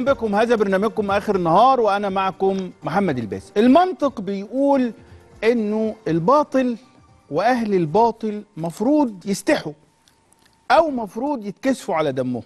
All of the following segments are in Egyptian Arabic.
بكم هذا برنامجكم اخر النهار وانا معكم محمد الباس المنطق بيقول انه الباطل واهل الباطل مفروض يستحوا او مفروض يتكسفوا على دمهم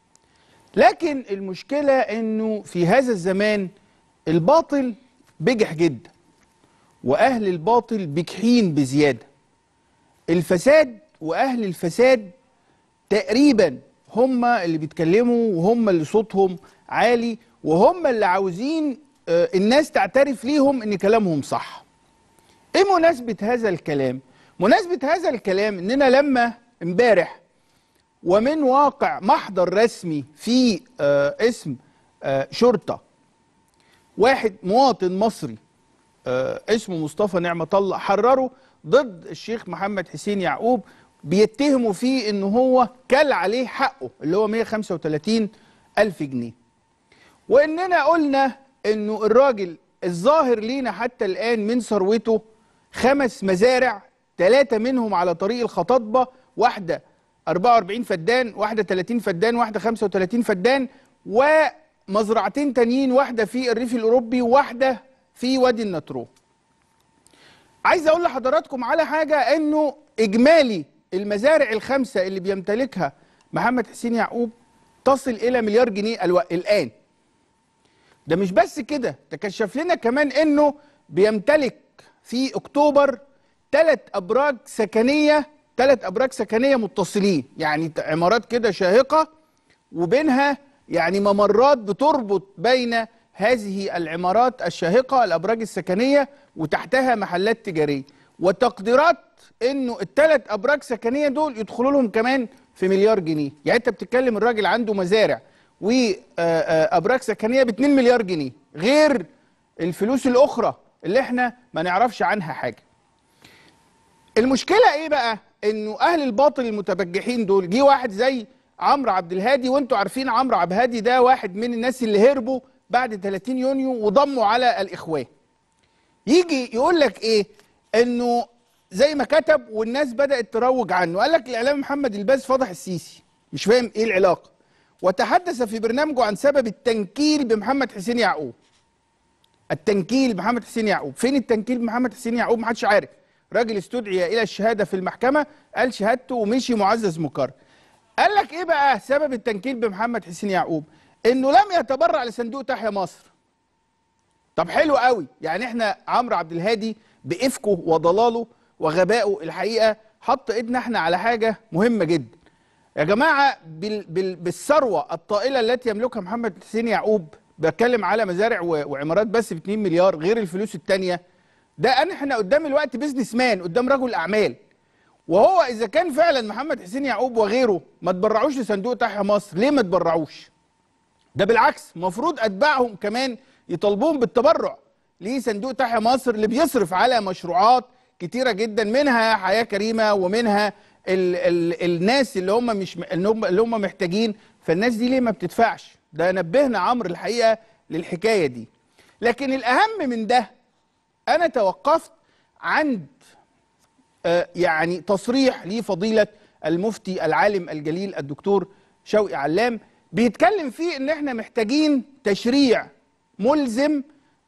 لكن المشكله انه في هذا الزمان الباطل بجح جدا واهل الباطل بجحين بزياده الفساد واهل الفساد تقريبا هم اللي بيتكلموا وهم اللي صوتهم عالي وهم اللي عاوزين آه، الناس تعترف ليهم ان كلامهم صح ايه مناسبة هذا الكلام مناسبة هذا الكلام اننا لما امبارح ومن واقع محضر رسمي في آه، اسم آه، شرطة واحد مواطن مصري آه، اسمه مصطفى نعمة الله حرره ضد الشيخ محمد حسين يعقوب بيتهموا فيه ان هو كل عليه حقه اللي هو 135 ألف جنيه واننا قلنا انه الراجل الظاهر لينا حتى الان من ثروته خمس مزارع ثلاثة منهم على طريق الخطاطبة واحدة 44 فدان واحدة 30 فدان واحدة 35 فدان ومزرعتين تانيين واحدة في الريف الأوروبي وواحدة في وادي النطرون عايز اقول لحضراتكم على حاجه انه اجمالي المزارع الخمسه اللي بيمتلكها محمد حسين يعقوب تصل الى مليار جنيه الو... الان ده مش بس كده تكشف لنا كمان انه بيمتلك في اكتوبر ثلاث ابراج سكنيه ثلاث ابراج سكنيه متصلين يعني عمارات كده شاهقه وبينها يعني ممرات بتربط بين هذه العمارات الشاهقة الأبراج السكنية وتحتها محلات تجارية وتقديرات انه الثلاث ابراج سكنيه دول يدخلوا لهم كمان في مليار جنيه يعني انت بتتكلم الراجل عنده مزارع وابراج سكنيه ب 2 مليار جنيه غير الفلوس الاخرى اللي احنا ما نعرفش عنها حاجه المشكله ايه بقى انه اهل الباطل المتبجحين دول جه واحد زي عمرو عبد الهادي وانتوا عارفين عمرو عبد الهادي ده واحد من الناس اللي هربوا بعد 30 يونيو وضموا على الاخوان يجي يقول لك ايه انه زي ما كتب والناس بدات تروج عنه قال لك الاعلام محمد الباز فضح السيسي مش فاهم ايه العلاقه وتحدث في برنامجه عن سبب التنكيل بمحمد حسين يعقوب التنكيل بمحمد حسين يعقوب فين التنكيل بمحمد حسين يعقوب محدش عارف راجل استدعي الى الشهاده في المحكمه قال شهادته ومشي معزز مكرم قال لك ايه بقى سبب التنكيل بمحمد حسين يعقوب انه لم يتبرع لصندوق تحيا مصر طب حلو قوي يعني احنا عمرو عبد الهادي بافكه وضلاله وغبائه الحقيقه حط ايدنا احنا على حاجه مهمه جدا يا جماعه بال بال بالثروه الطائله التي يملكها محمد حسين يعقوب بتكلم على مزارع و- وعمارات بس ب 2 مليار غير الفلوس الثانيه ده انا احنا قدام الوقت بيزنس مان قدام رجل اعمال وهو اذا كان فعلا محمد حسين يعقوب وغيره ما تبرعوش لصندوق تحيا مصر ليه ما تبرعوش ده بالعكس المفروض اتباعهم كمان يطالبوهم بالتبرع لصندوق تحيا مصر اللي بيصرف على مشروعات كتيره جدا منها حياه كريمه ومنها ال ال الناس اللي هم مش اللي هم اللي هم محتاجين فالناس دي ليه ما بتدفعش ده نبهنا عمرو الحقيقه للحكايه دي لكن الاهم من ده انا توقفت عند آه، يعني تصريح لفضيلة المفتي العالم الجليل الدكتور شوقي علام بيتكلم فيه ان احنا محتاجين تشريع ملزم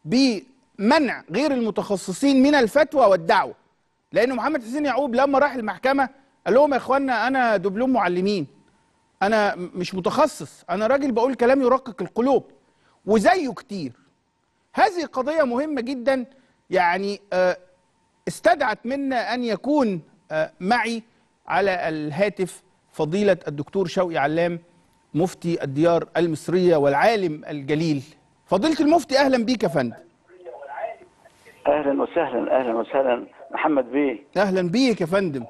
بمنع غير المتخصصين من الفتوى والدعوة لأن محمد حسين يعقوب لما راح المحكمة قال لهم يا اخوانا انا دبلوم معلمين انا م- مش متخصص انا راجل بقول كلام يرقق القلوب وزيه كتير هذه قضية مهمة جدا يعني آه، استدعت منا أن يكون آه، معي على الهاتف فضيلة الدكتور شوقي علام مفتي الديار المصرية والعالم الجليل فضيلة المفتي أهلا بيك يا فندم اهلا وسهلا اهلا وسهلا محمد بيه أهلا بيك يا فندم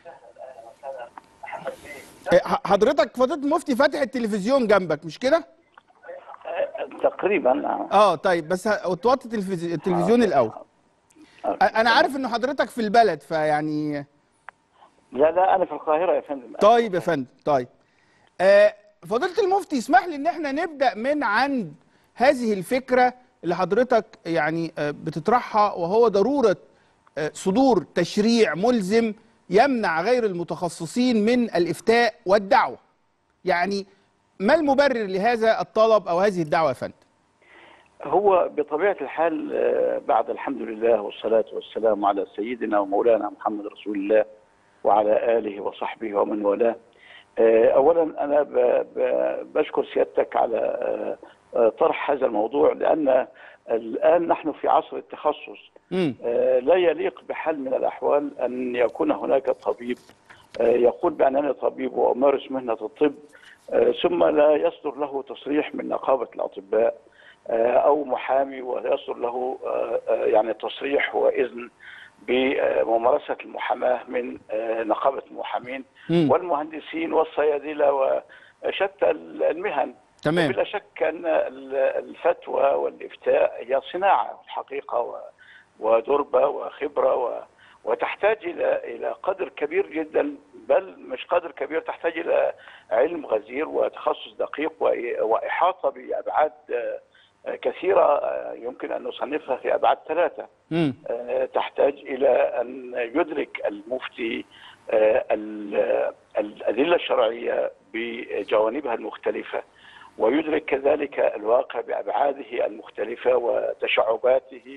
آه، ح- حضرتك فضيلة المفتي فاتح التلفزيون جنبك مش كده؟ أه، تقريبا آه. اه طيب بس ه- توطي التلفزيون, التلفزيون الأول آه. أ- أنا عارف إنه حضرتك في البلد فيعني لا لا انا في القاهره يا فندم طيب يا فندم طيب آه فضيلة المفتي اسمح لي ان احنا نبدأ من عند هذه الفكرة اللي حضرتك يعني آه بتطرحها وهو ضرورة آه صدور تشريع ملزم يمنع غير المتخصصين من الإفتاء والدعوة يعني ما المبرر لهذا الطلب او هذه الدعوه يا فندم؟ هو بطبيعة الحال آه، بعد الحمد لله والصلاة والسلام على سيدنا ومولانا محمد رسول الله وعلى آله وصحبه ومن والاه آه، أولا أنا ب- ب- بشكر سيادتك على آه، آه، طرح هذا الموضوع لأن الآن نحن في عصر التخصص مم. آه، لا يليق بحال من الأحوال أن يكون هناك طبيب آه، يقول بأنني طبيب وأمارس مهنة الطب آه، ثم لا يصدر له تصريح من نقابة الأطباء آه، أو محامي ويصدر له آه، آه، يعني تصريح وإذن بممارسة المحاماة من آه، نقابة المحامين مم. والمهندسين والصيادلة وشتى المهن تمام بلا شك ان ال- الفتوى والافتاء هي صناعه في الحقيقه و- ودربه وخبره و- وتحتاج الى الى قدر كبير جدا بل مش قدر كبير تحتاج الى علم غزير وتخصص دقيق وإ- واحاطه بابعاد آه، كثيره آه، يمكن ان نصنفها في ابعاد ثلاثه مم. آه، تحتاج الى ان يدرك المفتي آه، ال- الادله الشرعيه بجوانبها المختلفه ويدرك كذلك الواقع بابعاده المختلفه وتشعباته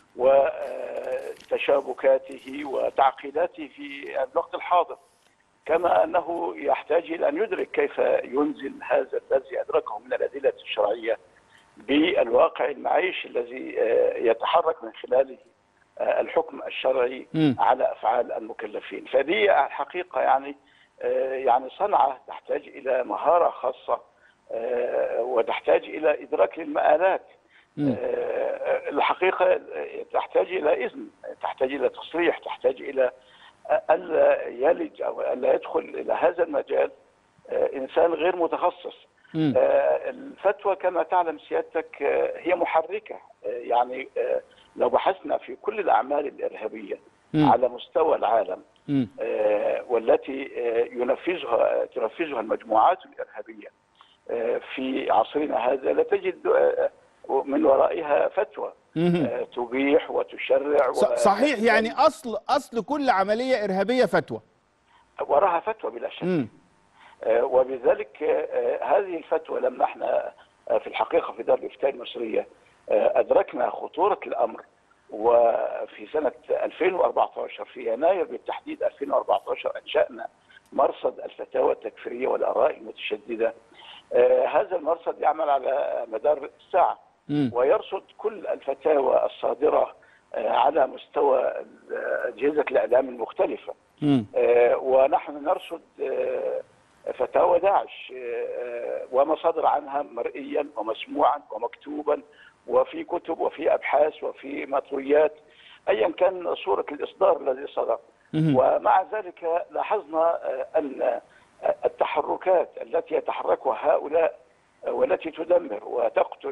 وتشابكاته وتعقيداته في الوقت الحاضر كما انه يحتاج الى ان يدرك كيف ينزل هذا الذي ادركه من الادله الشرعيه بالواقع المعيشي الذي آه، يتحرك من خلاله آه، الحكم الشرعي مم. على افعال المكلفين فدي الحقيقه يعني آه، يعني صنعه تحتاج الى مهاره خاصه آه، وتحتاج الى ادراك للمآلات مم. آه، الحقيقه آه، تحتاج الى اذن تحتاج الى تصريح تحتاج الى الا يلج او الا يدخل الى هذا المجال آه، انسان غير متخصص مم. آه، الفتوى كما تعلم سيادتك آه، هي محركه آه، يعني آه، لو بحثنا في كل الاعمال الارهابيه مم. على مستوى العالم مم. آه، والتي آه، ينفذها تنفذها المجموعات الارهابيه آه، في عصرنا هذا لا تجد آه، من ورائها فتوى مم. آه، تبيح وتشرع ص- و- صحيح يعني اصل اصل كل عمليه ارهابيه فتوى وراها فتوى بلا شك مم. آه، وبذلك آه، هذه الفتوى لما احنا آه، في الحقيقه في دار الافتاء المصريه آه، ادركنا خطوره الامر وفي سنه 2014 في يناير بالتحديد 2014 انشانا مرصد الفتاوى التكفيريه والاراء المتشدده آه، هذا المرصد يعمل على مدار الساعه مم. ويرصد كل الفتاوى الصادره آه، على مستوى اجهزه الاعلام المختلفه مم. آه، ونحن نرصد آه، فتاوى داعش آه، ومصادر عنها مرئيا ومسموعا ومكتوبا وفي كتب وفي ابحاث وفي مطويات ايا كان صوره الاصدار الذي صدر مم. ومع ذلك لاحظنا آه، ان التحركات التي يتحركها هؤلاء آه، والتي تدمر وتقتل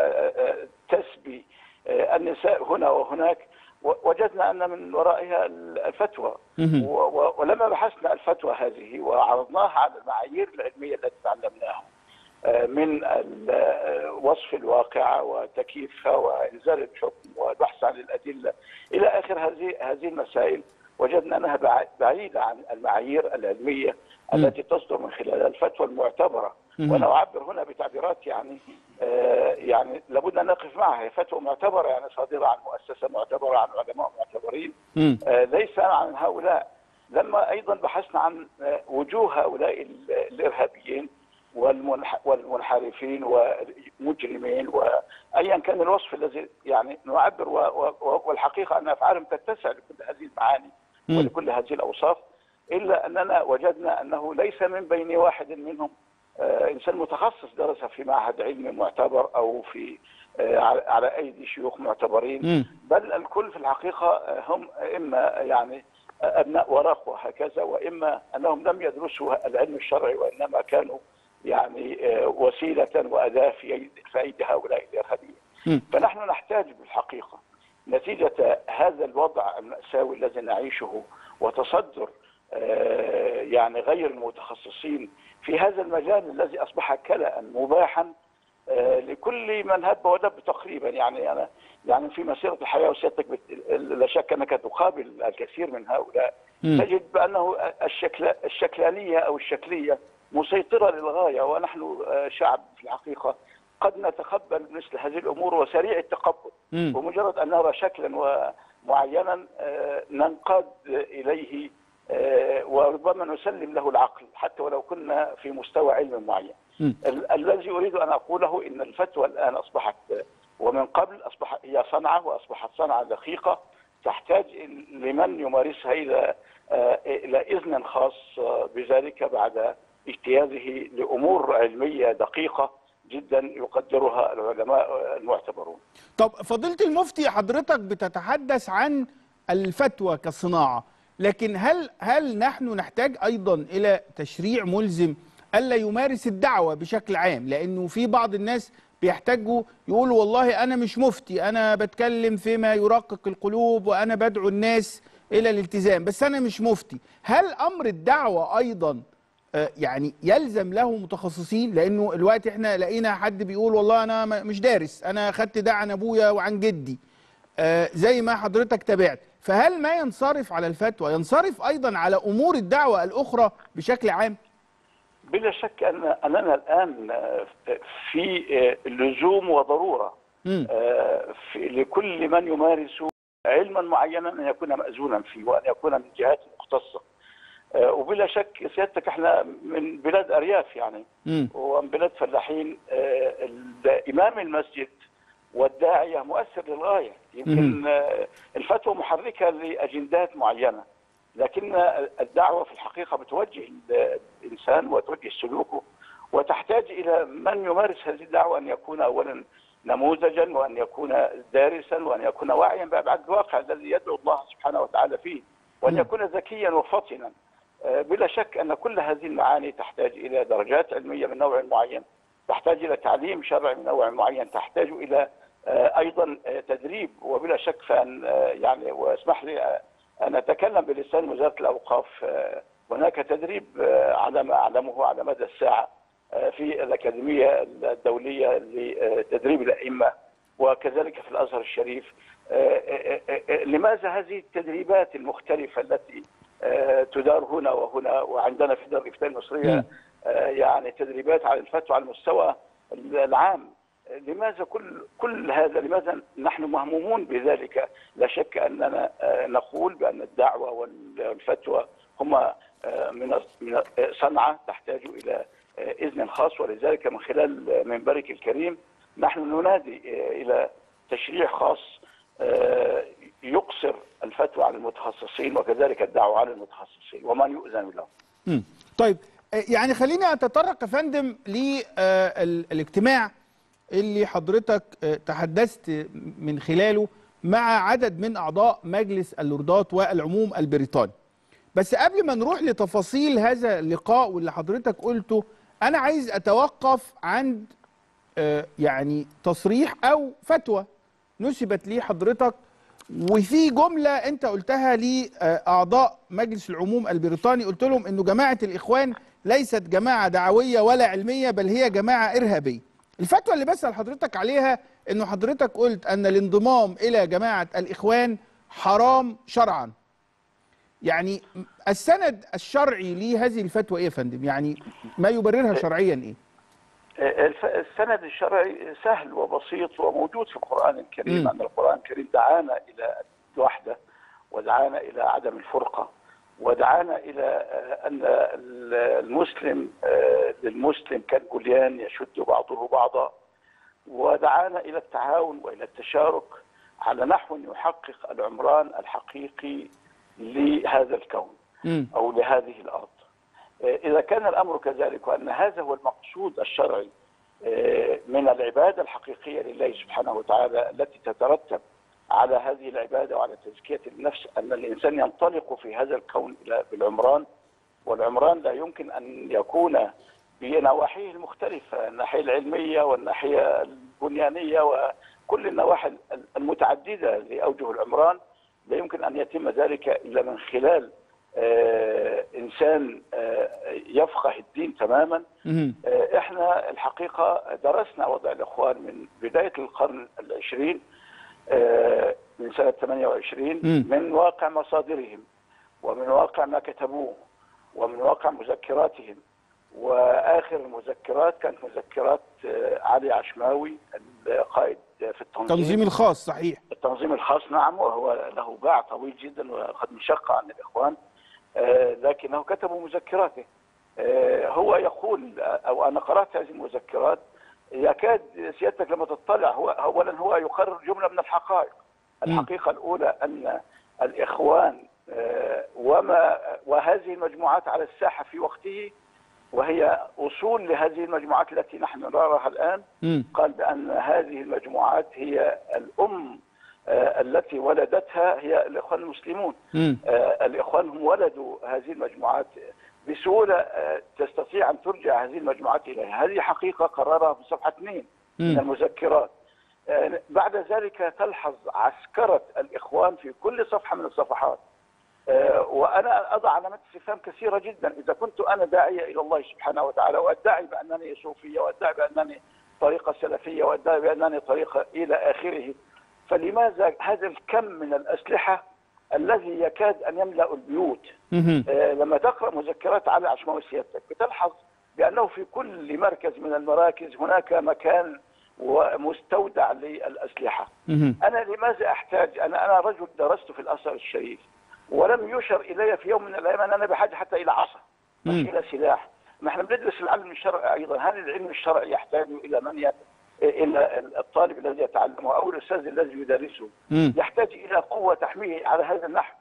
وتسبي آه، النساء هنا وهناك و- وجدنا ان من ورائها الفتوى مم. و- و- ولما بحثنا الفتوى هذه وعرضناها على المعايير العلميه التي تعلمناها آه، من ال- آه، وصف الواقعه وتكييفها وانزال الحكم والبحث عن الادله الى اخر هذه هذه المسائل وجدنا انها بع- بعيده عن المعايير العلميه التي تصدر من خلال الفتوى المعتبره مم. وانا اعبر هنا بتعبيرات يعني آه، يعني لابد ان نقف معها هي فتوى معتبره يعني صادره عن مؤسسه معتبره عن علماء معتبرين مم. آه، ليس عن هؤلاء لما ايضا بحثنا عن آه، وجوه هؤلاء ال- الارهابيين والمنح- والمنحرفين والمجرمين وايا كان الوصف الذي يعني نعبر و- و- والحقيقه ان افعالهم تتسع لكل هذه المعاني مم. ولكل هذه الاوصاف الا اننا وجدنا انه ليس من بين واحد منهم آه، انسان متخصص درس في معهد علمي معتبر او في آه، على- على ايدي شيوخ معتبرين مم. بل الكل في الحقيقة هم إما يعني أبناء ورق وهكذا وإما أنهم لم يدرسوا العلم الشرعي وإنما كانوا يعني آه، وسيلة وأداة في يد- في أيدي هؤلاء الإرهابيين مم. فنحن نحتاج بالحقيقة نتيجة هذا الوضع المأساوي الذي نعيشه وتصدر آه، يعني غير المتخصصين في هذا المجال الذي أصبح كلأ مباحا آه، لكل من هب ودب تقريبا يعني انا يعني في مسيره الحياه وسيادتك بت- لا شك انك تقابل الكثير من هؤلاء مم. تجد بانه الشكل الشكلانيه او الشكليه مسيطرة للغاية ونحن آه، شعب في الحقيقة قد نتقبل مثل هذه الأمور وسريع التقبل مم. بمجرد أن نرى شكلا ومعينا آه، ننقاد إليه آه، وربما نسلم له العقل حتى ولو كنا في مستوى علم معين مم. ال- الذي أريد أن أقوله إن الفتوى الآن أصبحت ومن قبل أصبح هي صنعة وأصبحت صنعة دقيقة تحتاج لمن يمارسها إلى آه، إلى إذن خاص آه، بذلك بعد اجتيازه لأمور علمية دقيقة جدا يقدرها العلماء المعتبرون طب فضيلة المفتي حضرتك بتتحدث عن الفتوى كصناعة لكن هل هل نحن نحتاج أيضا إلى تشريع ملزم ألا يمارس الدعوة بشكل عام لأنه في بعض الناس بيحتاجوا يقولوا والله أنا مش مفتي أنا بتكلم فيما يرقق القلوب وأنا بدعو الناس إلى الالتزام بس أنا مش مفتي هل أمر الدعوة أيضا آه، يعني يلزم له متخصصين لانه الوقت احنا لقينا حد بيقول والله انا م- مش دارس انا خدت ده عن ابويا وعن جدي آه، زي ما حضرتك تابعت فهل ما ينصرف على الفتوى ينصرف ايضا على امور الدعوه الاخرى بشكل عام بلا شك أن أننا الآن آه، في آه، لزوم وضرورة مم. آه، في لكل من يمارس علما معينا ان يكون ماذونا فيه وان يكون من جهات مختصه آه، وبلا شك سيادتك احنا من بلاد ارياف يعني مم. ومن بلاد فلاحين آه، ال- امام المسجد والداعيه مؤثر للغايه يمكن آه، الفتوى محركه لاجندات معينه لكن الدعوه في الحقيقه بتوجه الانسان وتوجه سلوكه وتحتاج الى من يمارس هذه الدعوه ان يكون اولا نموذجا وان يكون دارسا وان يكون واعيا بابعاد الواقع الذي يدعو الله سبحانه وتعالى فيه وان مم. يكون ذكيا وفطنا آه، بلا شك ان كل هذه المعاني تحتاج الى درجات علميه من نوع معين تحتاج الى تعليم شرعي من نوع معين تحتاج الى آه، ايضا آه، تدريب وبلا شك فان آه، يعني واسمح لي آه، ان اتكلم بلسان وزاره الاوقاف آه، هناك تدريب آه، على ما اعلمه على مدى الساعه آه، في الاكاديميه الدوليه لتدريب الائمه وكذلك في الازهر الشريف آه، آه، آه، آه، لماذا هذه التدريبات المختلفه التي آه، تدار هنا وهنا وعندنا في دار الافتاء المصريه مم. آه، يعني تدريبات على الفتوى على المستوى العام لماذا كل كل هذا لماذا نحن مهمومون بذلك لا شك اننا آه، نقول بان الدعوه والفتوى هما آه، من من صنعه تحتاج الى آه، اذن خاص ولذلك من خلال منبرك الكريم نحن ننادي آه، الى تشريع خاص آه، يقصر الفتوى على المتخصصين وكذلك الدعوه على المتخصصين ومن يؤذن له مم. طيب آه، يعني خليني اتطرق يا فندم للاجتماع اللي حضرتك آه، تحدثت من خلاله مع عدد من اعضاء مجلس اللوردات والعموم البريطاني بس قبل ما نروح لتفاصيل هذا اللقاء واللي حضرتك قلته انا عايز اتوقف عند آه، يعني تصريح او فتوى نسبت لي حضرتك وفي جمله انت قلتها لاعضاء مجلس العموم البريطاني قلت لهم انه جماعه الاخوان ليست جماعه دعويه ولا علميه بل هي جماعه ارهابيه. الفتوى اللي بسال حضرتك عليها انه حضرتك قلت ان الانضمام الى جماعه الاخوان حرام شرعا. يعني السند الشرعي لهذه الفتوى ايه يا فندم؟ يعني ما يبررها شرعيا ايه؟ الف- السند الشرعي سهل وبسيط وموجود في القرآن الكريم مم. أن القرآن الكريم دعانا إلى الوحدة ودعانا إلى عدم الفرقة ودعانا إلى آه، أن ال- المسلم آه، للمسلم كالبنيان يشد بعضه بعضا ودعانا إلى التعاون وإلى التشارك على نحو يحقق العمران الحقيقي لهذا الكون مم. أو لهذه الأرض إذا كان الأمر كذلك وأن هذا هو المقصود الشرعي آه، من العبادة الحقيقية لله سبحانه وتعالى التي تترتب على هذه العبادة وعلى تزكية النفس أن الإنسان ينطلق في هذا الكون إلى بالعمران والعمران لا يمكن أن يكون بنواحيه المختلفة الناحية العلمية والناحية البنيانية وكل النواحي المتعددة لأوجه العمران لا يمكن أن يتم ذلك إلا من خلال آه، إنسان آه، يفقه الدين تماما مم. آه، احنا الحقيقه درسنا وضع الاخوان من بدايه القرن العشرين آه، من سنه 28 مم. من واقع مصادرهم ومن واقع ما كتبوه ومن واقع مذكراتهم واخر المذكرات كانت مذكرات آه، علي عشماوي القائد في التنظيم تنظيم الخاص صحيح التنظيم الخاص نعم وهو له باع طويل جدا وقد انشق عن الاخوان آه، لكنه كتب مذكراته آه، هو يقول او انا قرات هذه المذكرات يكاد سيادتك لما تطلع هو اولا هو يقرر جمله من الحقائق الحقيقه الاولى ان الاخوان آه، وما وهذه المجموعات على الساحه في وقته وهي اصول لهذه المجموعات التي نحن نراها الان مم. قال بأن هذه المجموعات هي الأم آه، التي ولدتها هي الإخوان المسلمون مم. آه، الإخوان هم ولدوا هذه المجموعات بسهولة آه، تستطيع أن ترجع هذه المجموعات إليها هذه حقيقة قررها في صفحة 2 من مم. المذكرات آه، بعد ذلك تلحظ عسكرة الإخوان في كل صفحة من الصفحات آه، وأنا أضع علامات استفهام كثيرة جدا إذا كنت أنا داعية إلى الله سبحانه وتعالى وأدعي بأنني صوفية وأدعي بأنني طريقة سلفية وأدعي بأنني طريقة إلى آخره فلماذا هذا الكم من الأسلحة الذي يكاد أن يملأ البيوت مهم. آه، لما تقرأ مذكرات علي عشماوي سيادتك بتلحظ بأنه في كل مركز من المراكز هناك مكان ومستودع للأسلحة مهم. أنا لماذا أحتاج أنا أنا رجل درست في الأزهر الشريف ولم يشر إلي في يوم من الأيام أن أنا بحاجة حتى إلى عصا مش مم. إلى سلاح ما احنا بندرس العلم الشرعي أيضا هل العلم الشرعي يحتاج إلى من ي... إلى الطالب الذي يتعلمه أو الأستاذ الذي يدرسه مم. يحتاج إلى قوة تحميه على هذا النحو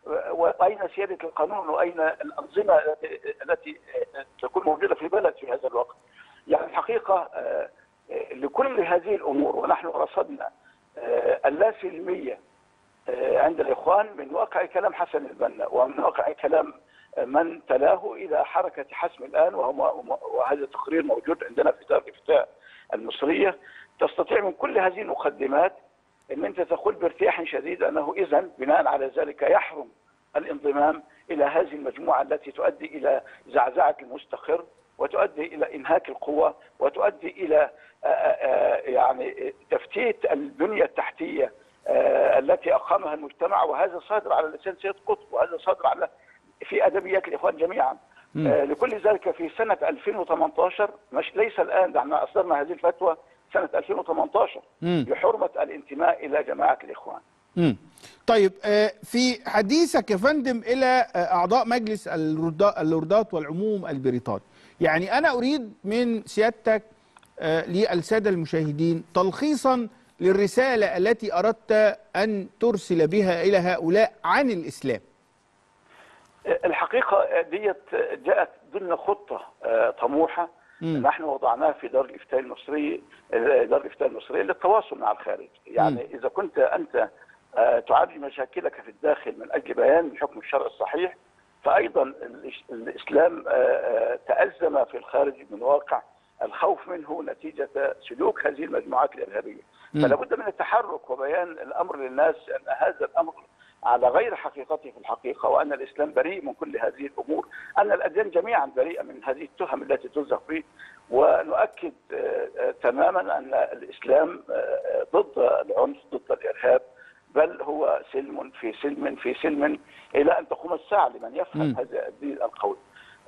وأين سيادة القانون وأين الأنظمة التي- التي تكون موجودة في البلد في هذا الوقت يعني الحقيقة آه، آه، لكل هذه الأمور ونحن رصدنا آه، اللاسلمية آه، عند الإخوان من واقع كلام حسن البنا ومن واقع كلام آه، من تلاه إلى حركة حسم الآن وهو وهذا تقرير موجود عندنا في دار الإفتاء المصرية تستطيع من كل هذه المقدمات ان انت تقول بارتياح شديد انه اذا بناء على ذلك يحرم الانضمام الى هذه المجموعه التي تؤدي الى زعزعه المستقر وتؤدي الى انهاك القوه وتؤدي الى آه، آه، يعني تفتيت البنيه التحتيه آه، التي اقامها المجتمع وهذا صادر على لسان سيد قطب وهذا صادر على في ادبيات الاخوان جميعا مم. آه، لكل ذلك في سنه 2018 مش ليس الان ده احنا اصدرنا هذه الفتوى سنه 2018 مم. بحرمه الانتماء الى جماعه الاخوان. مم. طيب آه، في حديثك يا فندم الى آه، اعضاء مجلس الردا- اللوردات والعموم البريطاني يعني انا اريد من سيادتك آه، للساده المشاهدين تلخيصا للرساله التي اردت ان ترسل بها الى هؤلاء عن الاسلام الحقيقه ديت جاءت ضمن خطه آه، طموحه مم. نحن وضعناها في دار الافتاء المصري دار الافتاء المصريه للتواصل مع الخارج، يعني اذا كنت انت آه، تعالج مشاكلك في الداخل من اجل بيان حكم الشرع الصحيح فايضا الإس- الاسلام آه، آه، تازم في الخارج من واقع الخوف منه نتيجه سلوك هذه المجموعات الارهابيه. مم. فلا بد من التحرك وبيان الامر للناس ان هذا الامر على غير حقيقته في الحقيقه وان الاسلام بريء من كل هذه الامور، ان الاديان جميعا بريئه من هذه التهم التي تلزق به ونؤكد آه، آه، تماما ان الاسلام آه، ضد العنف ضد الارهاب بل هو سلم في سلم في سلم الى ان تقوم الساعه لمن يفهم مم. هذا الدين القول.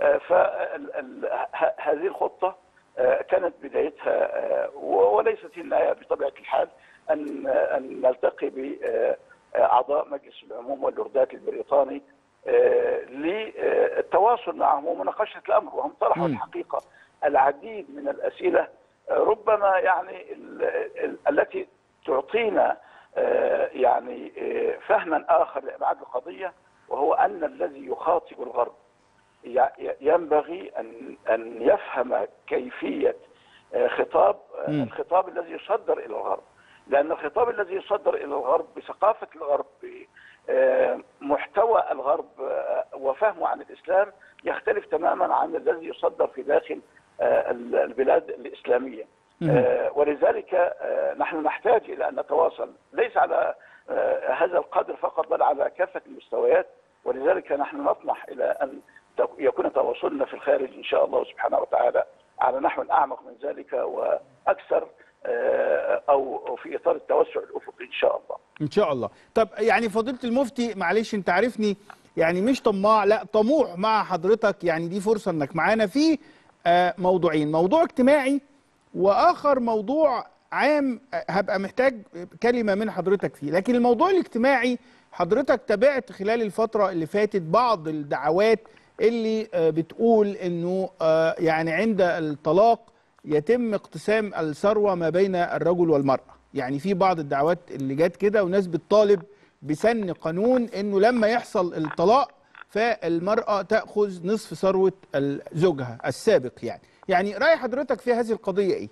فهذه الخطه آه، كانت بدايتها آه، و- وليست هي النهايه بطبيعه الحال ان ان نلتقي باعضاء مجلس العموم واللوردات البريطاني آه، للتواصل معهم ومناقشه الامر وهم طرحوا مم. الحقيقه العديد من الاسئله آه، ربما يعني ال- ال- التي تعطينا آه، يعني آه، فهما اخر لابعاد القضيه وهو ان الذي يخاطب الغرب ي- ي- ينبغي ان ان يفهم كيفيه آه، خطاب آه، مم. الخطاب الذي يصدر الى الغرب لان الخطاب الذي يصدر الى الغرب بثقافه الغرب بمحتوى الغرب آه، وفهمه عن الاسلام يختلف تماما عن الذي يصدر في داخل آه، ال- البلاد الاسلاميه مم. آه، ولذلك آه، نحن نحتاج الى ان نتواصل ليس على آه، هذا القدر فقط بل على كافه المستويات ولذلك نحن نطمح الى ان تك- يكون تواصلنا في الخارج ان شاء الله سبحانه وتعالى على نحو اعمق من ذلك واكثر آه، او في اطار التوسع الافقي ان شاء الله. ان شاء الله طب يعني فضيله المفتي معلش انت عارفني يعني مش طماع لا طموح مع حضرتك يعني دي فرصه انك معانا في آه، موضوعين موضوع اجتماعي واخر موضوع عام آه، هبقى محتاج كلمه من حضرتك فيه لكن الموضوع الاجتماعي حضرتك تابعت خلال الفتره اللي فاتت بعض الدعوات اللي آه، بتقول انه آه، يعني عند الطلاق يتم اقتسام الثروه ما بين الرجل والمراه يعني في بعض الدعوات اللي جت كده وناس بتطالب بسن قانون انه لما يحصل الطلاق فالمرأة تأخذ نصف ثروة ال- زوجها السابق يعني يعني رأي حضرتك في هذه القضية إيه؟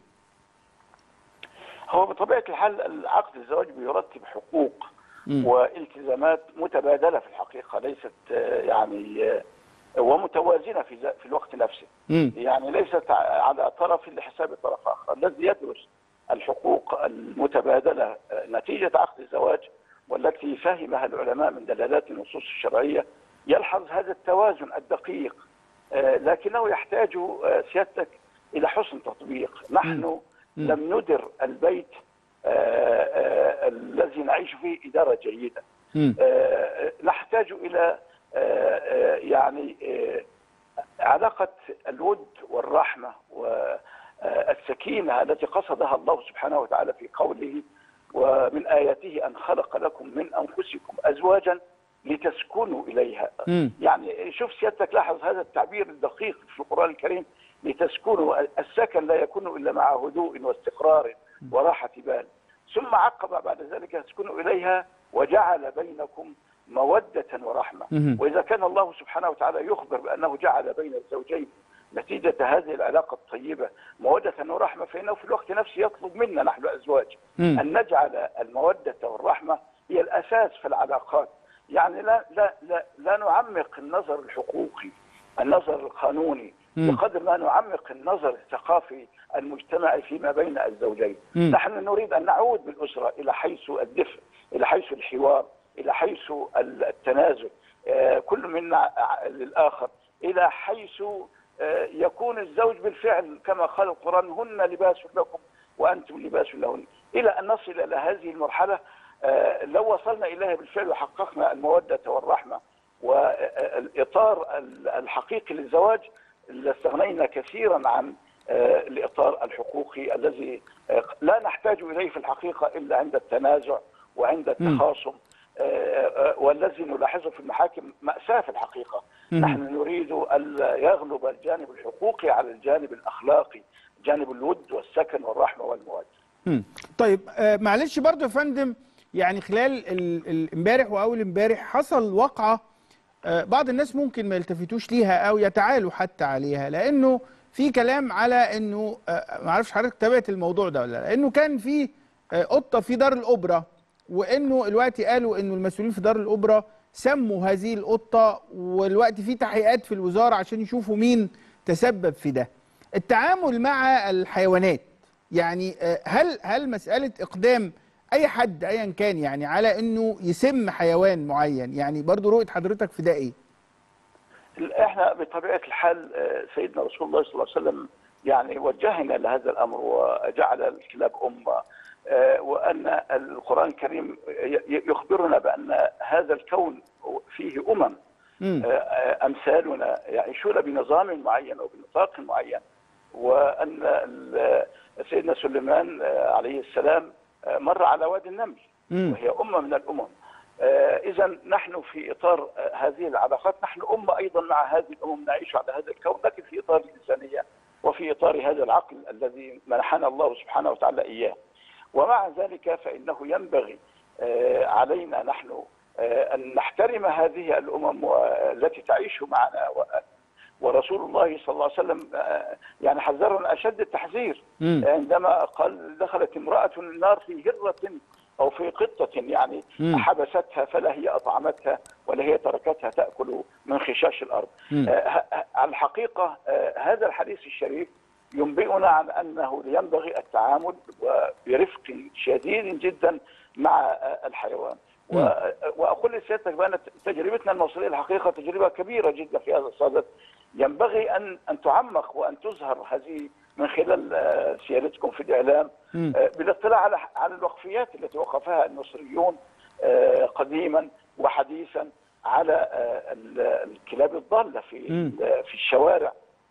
هو بطبيعة الحال العقد الزواج بيرتب حقوق مم. والتزامات متبادلة في الحقيقة ليست آه، يعني آه، ومتوازنة في ذا- في الوقت نفسه مم. يعني ليست ع- على طرف لحساب طرف آخر الذي يدرس الحقوق المتبادلة آه، نتيجة عقد الزواج والتي فهمها العلماء من دلالات النصوص الشرعية يلحظ هذا التوازن الدقيق آه، لكنه يحتاج آه، سيادتك إلى حسن تطبيق نحن مم. لم ندر البيت آه، آه، الذي نعيش فيه إدارة جيدة مم. آه، نحتاج إلى آه، آه، يعني آه، علاقة الود والرحمة والسكينة التي قصدها الله سبحانه وتعالى في قوله ومن آياته أن خلق لكم من أنفسكم أزواجا لتسكنوا إليها مم. يعني شوف سيادتك لاحظ هذا التعبير الدقيق في القرآن الكريم لتسكنوا السكن لا يكون إلا مع هدوء واستقرار وراحة بال ثم عقب بعد ذلك تسكنوا إليها وجعل بينكم مودة ورحمة مهم. وإذا كان الله سبحانه وتعالى يخبر بأنه جعل بين الزوجين نتيجة هذه العلاقة الطيبة مودة ورحمة فإنه في الوقت نفسه يطلب منا نحن الأزواج مم. أن نجعل المودة والرحمة هي الأساس في العلاقات يعني لا لا لا, لا نعمق النظر الحقوقي النظر القانوني مم. بقدر ما نعمق النظر الثقافي المجتمعي فيما بين الزوجين مم. نحن نريد أن نعود بالأسرة إلى حيث الدفء إلى حيث الحوار إلى حيث التنازل آه، كل منا ع- للآخر إلى حيث آه، يكون الزوج بالفعل كما قال القرآن هن لباس لكم وأنتم لباس لهن إلى أن نصل إلى هذه المرحلة آه، لو وصلنا إليها بالفعل وحققنا المودة والرحمة والإطار الحقيقي للزواج لاستغنينا كثيرا عن آه، الإطار الحقوقي الذي آه، لا نحتاج إليه في الحقيقة إلا عند التنازع وعند التخاصم آه، آه، والذي نلاحظه في المحاكم مأساة في الحقيقة مم. نحن نريد ألا يغلب الجانب الحقوقي على الجانب الأخلاقي جانب الود والسكن والرحمة والمودة مم. طيب آه، معلش برضو يا فندم يعني خلال ال- ال- امبارح واول امبارح حصل وقعه آه، بعض الناس ممكن ما يلتفتوش ليها او يتعالوا حتى عليها لانه في كلام على انه آه، ما اعرفش حضرتك تابعت الموضوع ده ولا لا لانه كان في آه، قطه في دار الاوبرا وانه الوقت قالوا انه المسؤولين في دار الاوبرا سموا هذه القطه والوقت في تحقيقات في الوزاره عشان يشوفوا مين تسبب في ده التعامل مع الحيوانات يعني آه، هل هل مساله اقدام اي حد ايا كان يعني على انه يسم حيوان معين يعني برضو رؤيه حضرتك في ده ايه احنا بطبيعه الحال آه، سيدنا رسول الله صلى الله عليه وسلم يعني وجهنا لهذا الامر وجعل الكلاب امه آه، وان القران الكريم ي- يخبرنا بان هذا الكون فيه امم مم. آه، آه، امثالنا يعيشون بنظام معين او بنطاق معين وان ال- سيدنا سليمان آه، عليه السلام آه، مر على وادي النمل مم. وهي امه من الامم اذا نحن في اطار آه، هذه العلاقات نحن امه ايضا مع هذه الامم نعيش على هذا الكون لكن في اطار الانسانيه وفي اطار هذا العقل الذي منحنا الله سبحانه وتعالى اياه ومع ذلك فانه ينبغي آه، علينا نحن آه، ان نحترم هذه الامم التي تعيش معنا و- ورسول الله صلى الله عليه وسلم آه، يعني حذرنا اشد التحذير مم. عندما قال دخلت امراه النار في هره او في قطه يعني مم. حبستها فلا هي اطعمتها ولا هي تركتها تاكل من خشاش الارض. مم. آه، ه- على الحقيقه آه، هذا الحديث الشريف ينبئنا عن انه ينبغي التعامل برفق شديد جدا مع آه، الحيوان. و- مم. واقول لسيادتك بان تجربتنا المصريه الحقيقه تجربه كبيره جدا في هذا الصدد ينبغي ان ان تعمق وان تظهر هذه من خلال آه، سيادتكم في الاعلام مم. آه، بالاطلاع على على الوقفيات التي وقفها المصريون آه، قديما وحديثا على آه، ال- الكلاب الضاله في مم. في الشوارع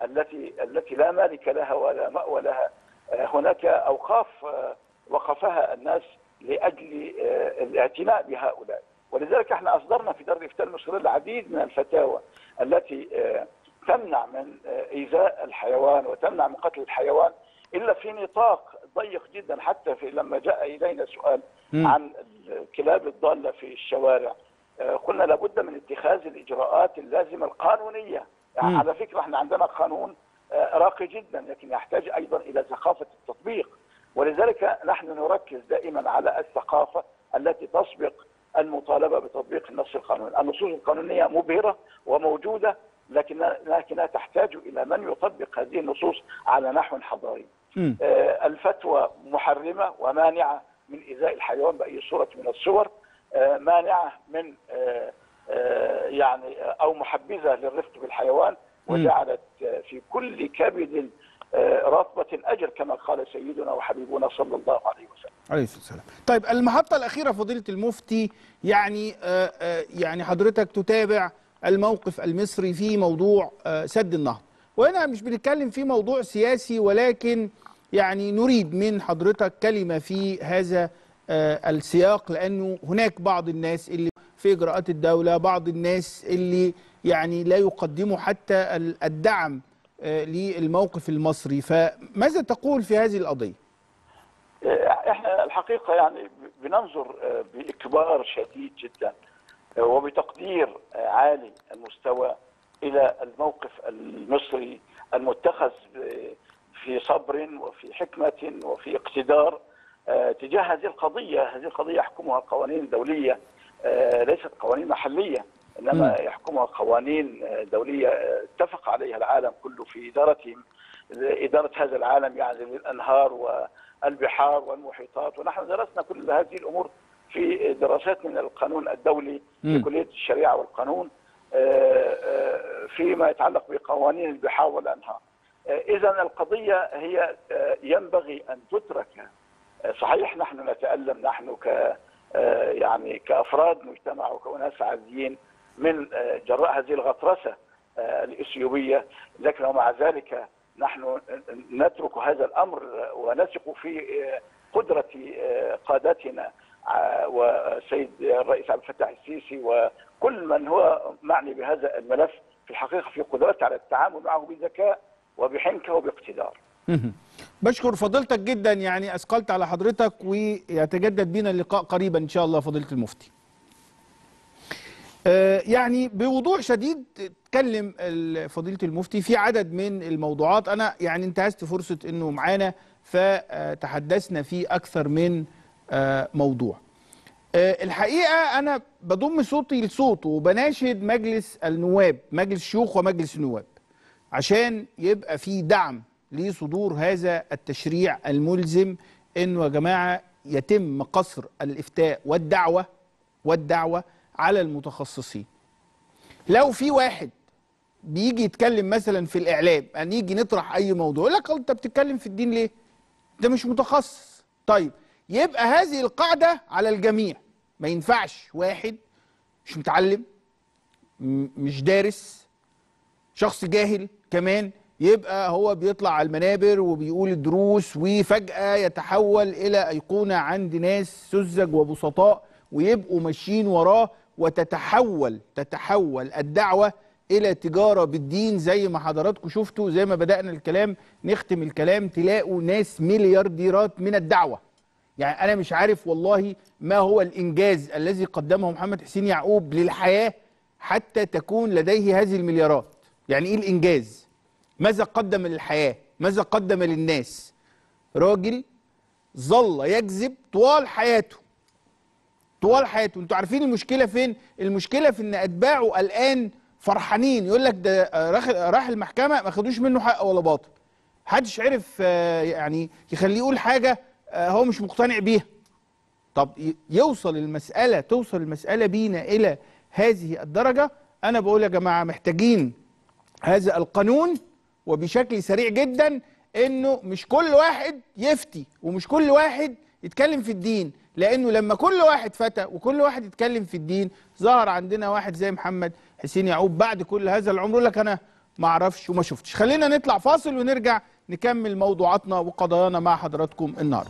التي التي لا مالك لها ولا مأوى لها هناك اوقاف وقفها الناس لاجل الاعتناء بهؤلاء ولذلك احنا اصدرنا في دار الافتاء المصري العديد من الفتاوى التي تمنع من ايذاء الحيوان وتمنع من قتل الحيوان الا في نطاق ضيق جدا حتى في لما جاء الينا سؤال م. عن الكلاب الضاله في الشوارع قلنا لابد من اتخاذ الاجراءات اللازمه القانونيه م. على فكره احنا عندنا قانون راقي جدا لكن يحتاج ايضا الى ثقافه التطبيق ولذلك نحن نركز دائما على الثقافه التي تسبق المطالبه بتطبيق النص القانوني، النصوص القانونيه مبهره وموجوده لكن لكنها تحتاج الى من يطبق هذه النصوص على نحو حضاري. آه الفتوى محرمه ومانعه من ايذاء الحيوان باي صوره من الصور، آه مانعه من آه يعني او محبذه للرفق بالحيوان وجعلت في كل كبد رطبة أجر كما قال سيدنا وحبيبنا صلى الله عليه وسلم عليه الصلاة والسلام طيب المحطة الأخيرة فضيلة المفتي يعني آآ آآ يعني حضرتك تتابع الموقف المصري في موضوع سد النهضة وهنا مش بنتكلم في موضوع سياسي ولكن يعني نريد من حضرتك كلمة في هذا السياق لأنه هناك بعض الناس اللي في إجراءات الدولة بعض الناس اللي يعني لا يقدموا حتى الدعم للموقف المصري فماذا تقول في هذه القضية احنا الحقيقة يعني بننظر بإكبار شديد جدا وبتقدير عالي المستوى إلى الموقف المصري المتخذ في صبر وفي حكمة وفي اقتدار تجاه هذه القضية هذه القضية يحكمها قوانين دولية ليست قوانين محلية انما يحكمها قوانين دوليه اتفق عليها العالم كله في ادارتهم اداره هذا العالم يعني للانهار والبحار والمحيطات ونحن درسنا كل هذه الامور في دراسات من القانون الدولي في كليه الشريعه والقانون فيما يتعلق بقوانين البحار والانهار. اذا القضيه هي ينبغي ان تترك صحيح نحن نتالم نحن ك يعني كافراد مجتمع وكناس عاديين من جراء هذه الغطرسه الاثيوبيه لكن ومع ذلك نحن نترك هذا الامر ونثق في قدره قادتنا والسيد الرئيس عبد الفتاح السيسي وكل من هو معني بهذا الملف في الحقيقه في قدرته على التعامل معه بذكاء وبحنكه وباقتدار. بشكر فضيلتك جدا يعني اثقلت على حضرتك ويتجدد بنا اللقاء قريبا ان شاء الله فضيله المفتي. يعني بوضوح شديد اتكلم فضيله المفتي في عدد من الموضوعات انا يعني انتهزت فرصه انه معانا فتحدثنا في اكثر من موضوع. الحقيقه انا بضم صوتي لصوته وبناشد مجلس النواب مجلس الشيوخ ومجلس النواب عشان يبقى في دعم لصدور هذا التشريع الملزم انه يا جماعه يتم قصر الافتاء والدعوه والدعوه على المتخصصين. لو في واحد بيجي يتكلم مثلا في الاعلام ان يجي نطرح اي موضوع يقول لك انت بتتكلم في الدين ليه؟ انت مش متخصص. طيب يبقى هذه القاعده على الجميع ما ينفعش واحد مش متعلم مش دارس شخص جاهل كمان يبقى هو بيطلع على المنابر وبيقول الدروس وفجأة يتحول إلى أيقونة عند ناس سذج وبسطاء ويبقوا ماشيين وراه وتتحول تتحول الدعوة إلى تجارة بالدين زي ما حضراتكم شفتوا زي ما بدأنا الكلام نختم الكلام تلاقوا ناس مليارديرات من الدعوة يعني أنا مش عارف والله ما هو الإنجاز الذي قدمه محمد حسين يعقوب للحياة حتى تكون لديه هذه المليارات يعني إيه الإنجاز؟ ماذا قدم للحياة ماذا قدم للناس راجل ظل يكذب طوال حياته طوال حياته انتوا عارفين المشكلة فين المشكلة في ان اتباعه الان فرحانين يقول لك ده راح المحكمة ما خدوش منه حق ولا باطل محدش عرف يعني يخليه يقول حاجة هو مش مقتنع بيها طب يوصل المسألة توصل المسألة بينا إلى هذه الدرجة أنا بقول يا جماعة محتاجين هذا القانون وبشكل سريع جدا انه مش كل واحد يفتي ومش كل واحد يتكلم في الدين لانه لما كل واحد فتى وكل واحد يتكلم في الدين ظهر عندنا واحد زي محمد حسين يعقوب بعد كل هذا العمر يقول لك انا ما اعرفش وما شفتش خلينا نطلع فاصل ونرجع نكمل موضوعاتنا وقضايانا مع حضراتكم النهارده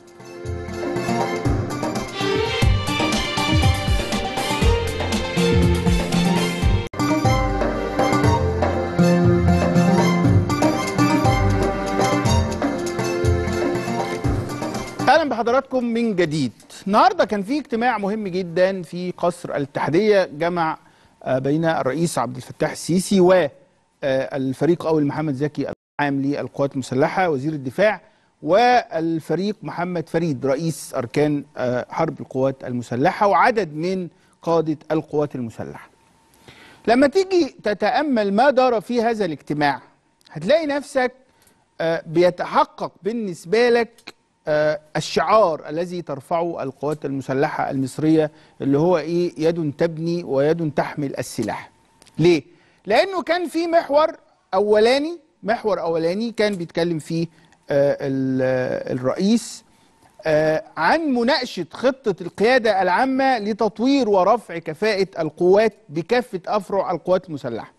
اهلا بحضراتكم من جديد النهارده كان في اجتماع مهم جدا في قصر الاتحاديه جمع آه، بين الرئيس عبد الفتاح السيسي والفريق اول محمد زكي العام للقوات المسلحه وزير الدفاع والفريق محمد فريد رئيس اركان آه، حرب القوات المسلحه وعدد من قاده القوات المسلحه لما تيجي تتامل ما دار في هذا الاجتماع هتلاقي نفسك آه، بيتحقق بالنسبه لك آه، الشعار الذي ترفعه القوات المسلحه المصريه اللي هو ايه يد تبني ويد تحمل السلاح. ليه؟ لانه كان في محور اولاني محور اولاني كان بيتكلم فيه آه، ال- آه، الرئيس آه، عن مناقشه خطه القياده العامه لتطوير ورفع كفاءه القوات بكافه افرع القوات المسلحه.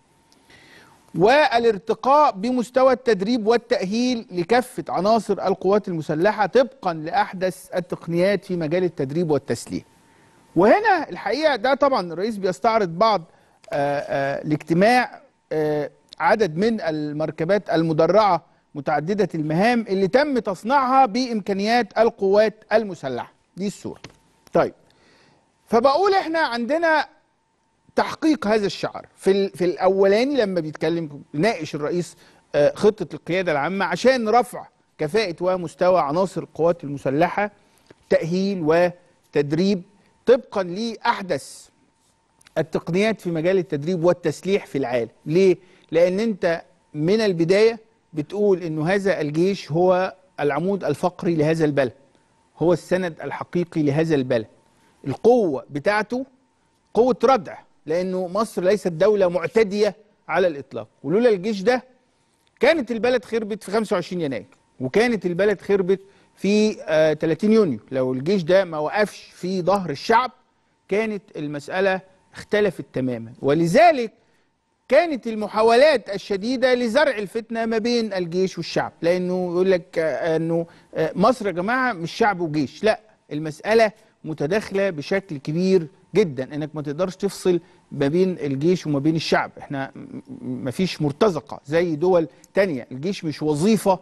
والارتقاء بمستوى التدريب والتأهيل لكافة عناصر القوات المسلحة طبقا لأحدث التقنيات في مجال التدريب والتسليح وهنا الحقيقة ده طبعا الرئيس بيستعرض بعض آه، آه، الاجتماع آه، عدد من المركبات المدرعة متعددة المهام اللي تم تصنيعها بإمكانيات القوات المسلحة دي الصورة طيب فبقول احنا عندنا تحقيق هذا الشعار في ال- في الاولاني لما بيتكلم ناقش الرئيس آه، خطه القياده العامه عشان رفع كفاءه ومستوى عناصر القوات المسلحه تاهيل وتدريب طبقا لاحدث التقنيات في مجال التدريب والتسليح في العالم ليه لان انت من البدايه بتقول انه هذا الجيش هو العمود الفقري لهذا البلد هو السند الحقيقي لهذا البلد القوه بتاعته قوة ردع لأنه مصر ليست دولة معتدية على الإطلاق ولولا الجيش ده كانت البلد خربت في 25 يناير وكانت البلد خربت في آه 30 يونيو لو الجيش ده ما وقفش في ظهر الشعب كانت المسألة اختلفت تماما ولذلك كانت المحاولات الشديدة لزرع الفتنة ما بين الجيش والشعب لأنه يقول لك آه، أنه آه، مصر يا جماعة مش شعب وجيش لا المسألة متداخلة بشكل كبير جدا انك ما تقدرش تفصل ما بين الجيش وما بين الشعب احنا م- م- مفيش مرتزقة زي دول تانية الجيش مش وظيفة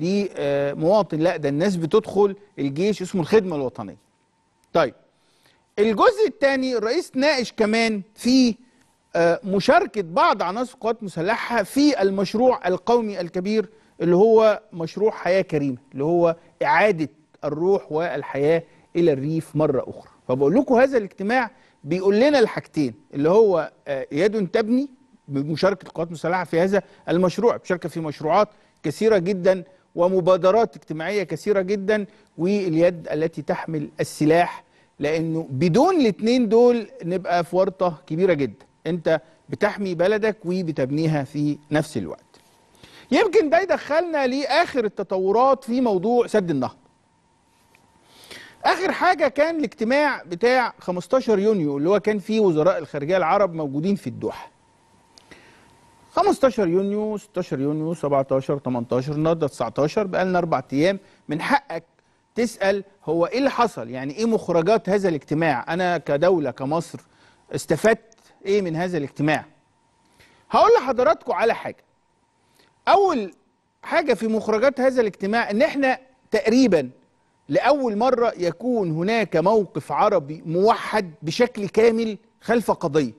لمواطن لا ده الناس بتدخل الجيش اسمه الخدمة الوطنية طيب الجزء الثاني الرئيس ناقش كمان في آه، مشاركة بعض عناصر القوات المسلحة في المشروع القومي الكبير اللي هو مشروع حياة كريمة اللي هو إعادة الروح والحياة إلى الريف مرة أخرى فبقول لكم هذا الاجتماع بيقول لنا الحاجتين اللي هو آه، يد تبني بمشاركة القوات المسلحة في هذا المشروع بشاركة في مشروعات كثيرة جدا ومبادرات اجتماعية كثيرة جدا واليد التي تحمل السلاح لانه بدون الاثنين دول نبقى في ورطه كبيره جدا انت بتحمي بلدك وبتبنيها في نفس الوقت يمكن ده يدخلنا لاخر التطورات في موضوع سد النهضه اخر حاجه كان الاجتماع بتاع 15 يونيو اللي هو كان فيه وزراء الخارجيه العرب موجودين في الدوحه 15 يونيو 16 يونيو 17 18 النهارده 19 بقى لنا اربع ايام من حقك تسال هو ايه اللي حصل يعني ايه مخرجات هذا الاجتماع انا كدوله كمصر استفدت ايه من هذا الاجتماع هقول لحضراتكم على حاجه اول حاجه في مخرجات هذا الاجتماع ان احنا تقريبا لاول مره يكون هناك موقف عربي موحد بشكل كامل خلف قضيه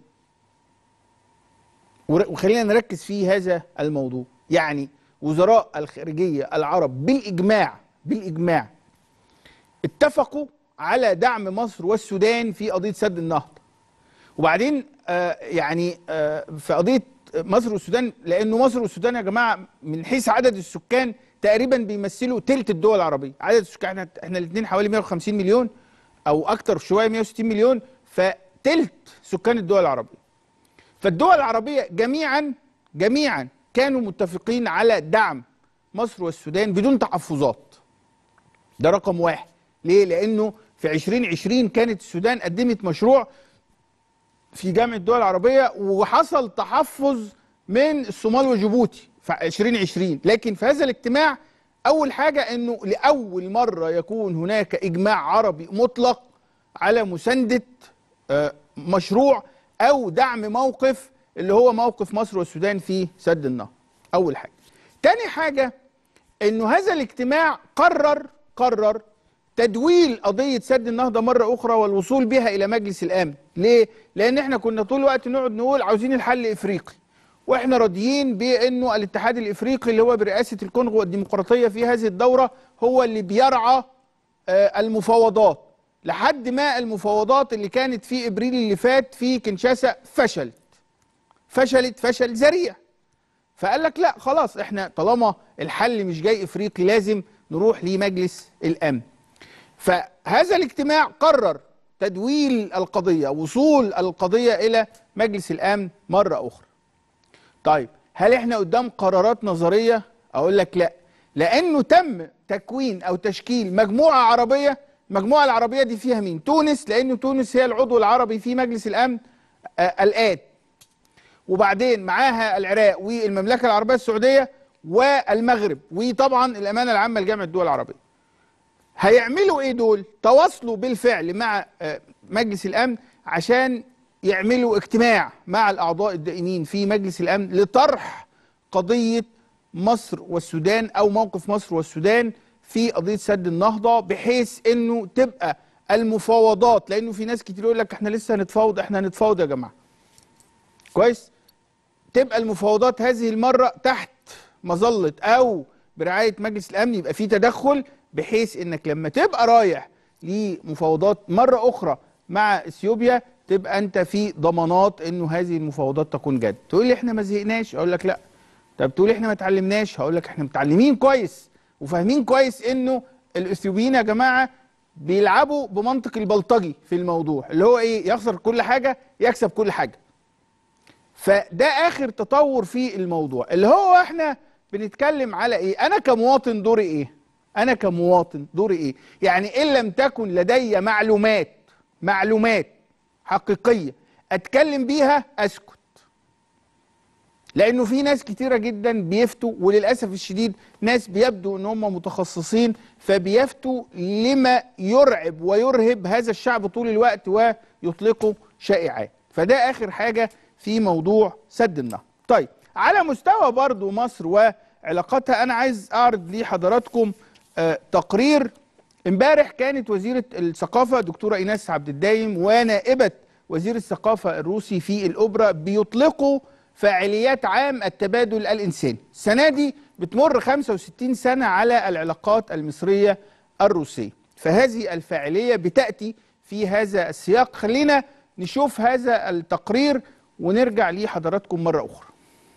ور- وخلينا نركز في هذا الموضوع يعني وزراء الخارجية العرب بالإجماع بالإجماع اتفقوا على دعم مصر والسودان في قضية سد النهضة وبعدين آه يعني آه في قضية مصر والسودان لأنه مصر والسودان يا جماعة من حيث عدد السكان تقريبا بيمثلوا تلت الدول العربية عدد السكان احنا, احنا الاثنين حوالي 150 مليون أو أكتر شوية 160 مليون فتلت سكان الدول العربية فالدول العربية جميعا جميعا كانوا متفقين على دعم مصر والسودان بدون تحفظات ده رقم واحد ليه؟ لأنه في 2020 كانت السودان قدمت مشروع في جامعة الدول العربية وحصل تحفظ من الصومال وجيبوتي في 2020 لكن في هذا الاجتماع اول حاجه انه لاول مره يكون هناك اجماع عربي مطلق على مسانده آه، مشروع او دعم موقف اللي هو موقف مصر والسودان في سد النهر اول حاجه تاني حاجه انه هذا الاجتماع قرر قرر تدويل قضيه سد النهضه مره اخرى والوصول بها الى مجلس الامن ليه لان احنا كنا طول الوقت نقعد نقول عاوزين الحل افريقي واحنا راضيين بانه الاتحاد الافريقي اللي هو برئاسه الكونغو الديمقراطيه في هذه الدوره هو اللي بيرعى آه، المفاوضات لحد ما المفاوضات اللي كانت في ابريل اللي فات في كنشاسا فشلت فشلت فشل ذريع فقال لك لا خلاص احنا طالما الحل مش جاي افريقي لازم نروح لمجلس الامن فهذا الاجتماع قرر تدويل القضيه وصول القضيه الى مجلس الامن مره اخرى طيب هل احنا قدام قرارات نظريه اقول لك لا لانه تم تكوين او تشكيل مجموعه عربيه المجموعه العربيه دي فيها مين تونس لانه تونس هي العضو العربي في مجلس الامن آه الان وبعدين معاها العراق والمملكه العربيه السعوديه والمغرب وطبعا الامانه العامه لجامعه الدول العربيه هيعملوا ايه دول تواصلوا بالفعل مع آه، مجلس الامن عشان يعملوا اجتماع مع الاعضاء الدائمين في مجلس الامن لطرح قضيه مصر والسودان او موقف مصر والسودان في قضيه سد النهضه بحيث انه تبقى المفاوضات لانه في ناس كتير يقول لك احنا لسه هنتفاوض احنا هنتفاوض يا جماعه كويس تبقى المفاوضات هذه المره تحت مظله او برعايه مجلس الامن يبقى في تدخل بحيث انك لما تبقى رايح لمفاوضات مره اخرى مع اثيوبيا تبقى انت في ضمانات انه هذه المفاوضات تكون جد تقول لي احنا ما زهقناش اقول لك لا طب تقول احنا ما اتعلمناش هقول لك احنا متعلمين كويس وفاهمين كويس انه الاثيوبيين يا جماعه بيلعبوا بمنطق البلطجي في الموضوع اللي هو ايه يخسر كل حاجه يكسب كل حاجه فده اخر تطور في الموضوع اللي هو احنا بنتكلم على ايه انا كمواطن دوري ايه انا كمواطن دوري ايه يعني ان لم تكن لدي معلومات معلومات حقيقيه اتكلم بيها اسكت لانه في ناس كتيره جدا بيفتوا وللاسف الشديد ناس بيبدو ان هم متخصصين فبيفتوا لما يرعب ويرهب هذا الشعب طول الوقت ويطلقوا شائعات فده اخر حاجه في موضوع سد النهر طيب على مستوى برضو مصر وعلاقاتها انا عايز اعرض لحضراتكم آه تقرير امبارح كانت وزيره الثقافه دكتوره ايناس عبد الدايم ونائبه وزير الثقافه الروسي في الاوبرا بيطلقوا فعاليات عام التبادل الانساني السنه دي بتمر 65 سنه على العلاقات المصريه الروسيه فهذه الفاعليه بتاتي في هذا السياق خلينا نشوف هذا التقرير ونرجع ليه حضراتكم مره اخرى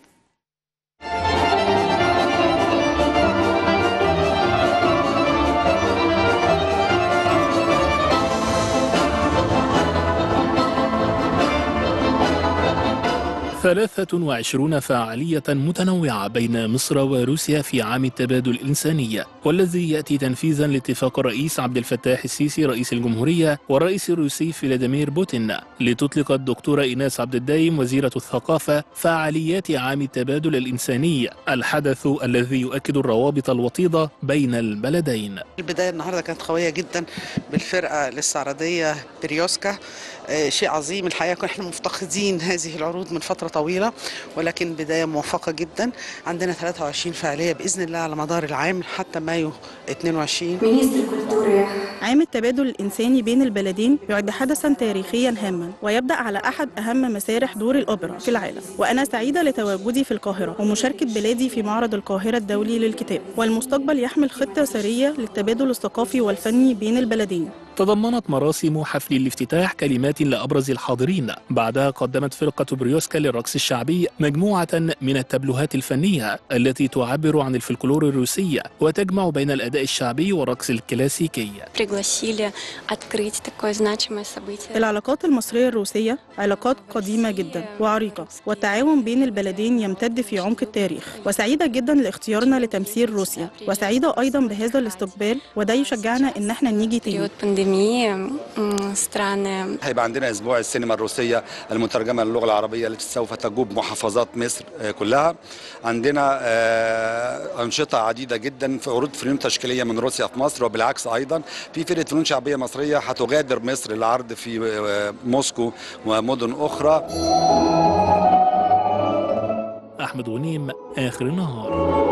ثلاثة وعشرون فعالية متنوعة بين مصر وروسيا في عام التبادل الإنساني والذي يأتي تنفيذا لاتفاق الرئيس عبد الفتاح السيسي رئيس الجمهورية والرئيس الروسي فلاديمير بوتين لتطلق الدكتورة إيناس عبد الدايم وزيرة الثقافة فعاليات عام التبادل الإنساني الحدث الذي يؤكد الروابط الوطيدة بين البلدين البداية النهاردة كانت قوية جدا بالفرقة الاستعراضية بريوسكا آه، شيء عظيم الحقيقة كنا احنا مفتقدين هذه العروض من فترة طويلة ولكن بداية موفقة جدا عندنا 23 فعالية بإذن الله على مدار العام حتى مايو 22 Ministri kultury عام التبادل الإنساني بين البلدين يعد حدثا تاريخيا هاما ويبدأ على أحد أهم مسارح دور الأوبرا في العالم وأنا سعيدة لتواجدي في القاهرة ومشاركة بلادي في معرض القاهرة الدولي للكتاب والمستقبل يحمل خطة سرية للتبادل الثقافي والفني بين البلدين تضمنت مراسم حفل الافتتاح كلمات لأبرز الحاضرين بعدها قدمت فرقة بريوسكا للرقص الشعبي مجموعة من التبلوهات الفنية التي تعبر عن الفلكلور الروسي وتجمع بين الأداء الشعبي والرقص الكلاسيكي пригласили открыть такое значимое событие. العلاقات المصرية الروسية علاقات قديمة جدا وعريقة والتعاون بين البلدين يمتد في عمق التاريخ وسعيدة جدا لاختيارنا لتمثيل روسيا وسعيدة أيضا بهذا الاستقبال وده يشجعنا إن احنا نيجي تاني период пандемии пандемии м, страны هيبقى عندنا اسبوع السينما الروسيه المترجمه للغه العربيه التي سوف تجوب محافظات مصر آه، كلها عندنا آه، انشطه عديده جدا في عروض فنون تشكيليه من روسيا في مصر وبالعكس ايضا في فرقه فنون شعبيه مصريه هتغادر مصر للعرض في آه، موسكو ومدن اخرى أحمد غنيم آخر النهار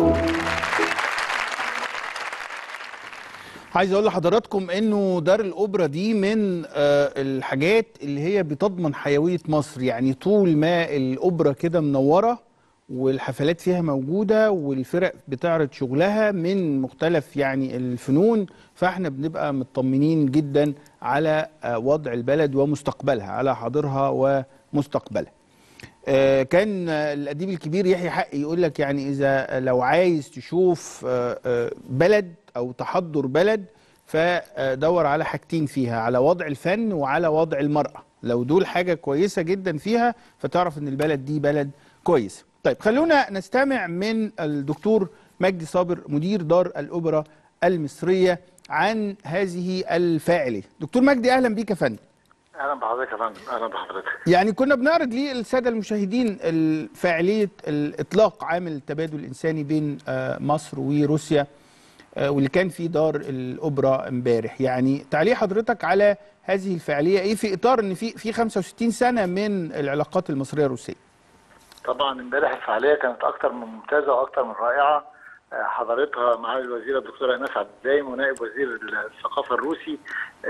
عايز اقول لحضراتكم انه دار الاوبرا دي من آه، الحاجات اللي هي بتضمن حيويه مصر يعني طول ما الاوبرا كده منوره والحفلات فيها موجوده والفرق بتعرض شغلها من مختلف يعني الفنون فاحنا بنبقى مطمنين جدا على آه، وضع البلد ومستقبلها على حاضرها ومستقبلها آه، كان آه، الاديب الكبير يحيى حقي يقول لك يعني اذا لو عايز تشوف آه، آه، بلد او تحضر بلد فدور على حاجتين فيها على وضع الفن وعلى وضع المرأة لو دول حاجة كويسة جدا فيها فتعرف ان البلد دي بلد كويسة طيب خلونا نستمع من الدكتور مجدي صابر مدير دار الأوبرا المصرية عن هذه الفاعلية دكتور مجدي أهلا بيك يا فندم اهلا بحضرتك يا فندم اهلا بحضرتك يعني كنا بنعرض للساده المشاهدين فعاليه الاطلاق عامل التبادل الانساني بين آه، مصر وروسيا آه، واللي كان في دار الاوبرا امبارح يعني تعليق حضرتك على هذه الفعاليه ايه في اطار ان في في 65 سنه من العلاقات المصريه الروسيه طبعا امبارح الفعاليه كانت اكتر من ممتازه واكتر من رائعه آه، حضرتها معالي الوزيره الدكتوره ايناس عبد الدايم ونائب وزير الثقافه الروسي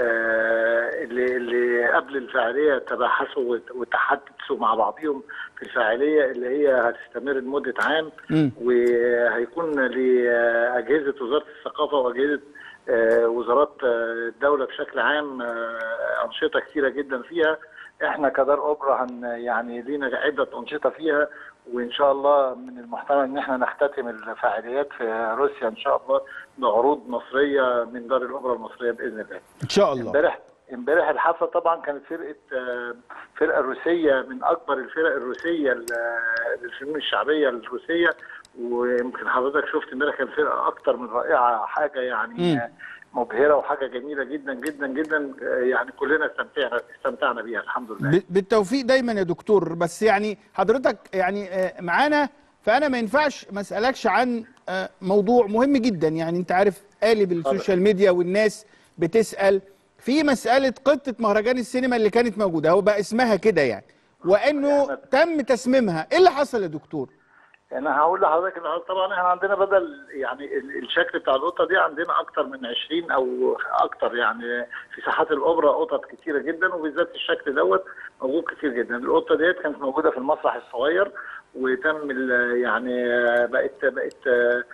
آه، اللي اللي قبل الفعاليه تباحثوا وت- وتحدثوا مع بعضهم في الفعاليه اللي هي هتستمر لمده عام مم. وهيكون لاجهزه وزاره الثقافه واجهزه آه، وزارات آه، الدوله بشكل عام آه، انشطه كثيره جدا فيها احنا كدار اوبرا هن يعني لينا عده انشطه فيها وان شاء الله من المحتمل ان احنا نختتم الفعاليات في روسيا ان شاء الله بعروض مصريه من دار الاوبرا المصريه باذن الله. ان شاء الله امبارح امبارح الحفله طبعا كانت فرقه آه، فرقه روسيه من اكبر الفرق الروسيه ل- للفنون الشعبيه الروسيه ويمكن حضرتك شفت امبارح كان فرقه اكتر من رائعه حاجه يعني مم. آه، مبهره وحاجه جميله جدا جدا جدا آه، يعني كلنا استمتعنا استمتعنا بيها الحمد لله. ب- بالتوفيق دايما يا دكتور بس يعني حضرتك يعني آه، معانا فانا ما ينفعش ما اسالكش عن آه، موضوع مهم جدا يعني انت عارف قالب السوشيال ميديا والناس بتسال في مساله قطه مهرجان السينما اللي كانت موجوده هو بقى اسمها كده يعني وانه تم تسميمها ايه اللي حصل يا دكتور انا هقول لحضرتك ان طبعا احنا عندنا بدل يعني ال- الشكل بتاع القطه دي عندنا اكتر من 20 او اكتر يعني في ساحات الاوبرا قطط كتيره جدا وبالذات الشكل دوت موجود كتير جدا القطه ديت كانت موجوده في المسرح الصغير وتم ال- يعني بقت بقت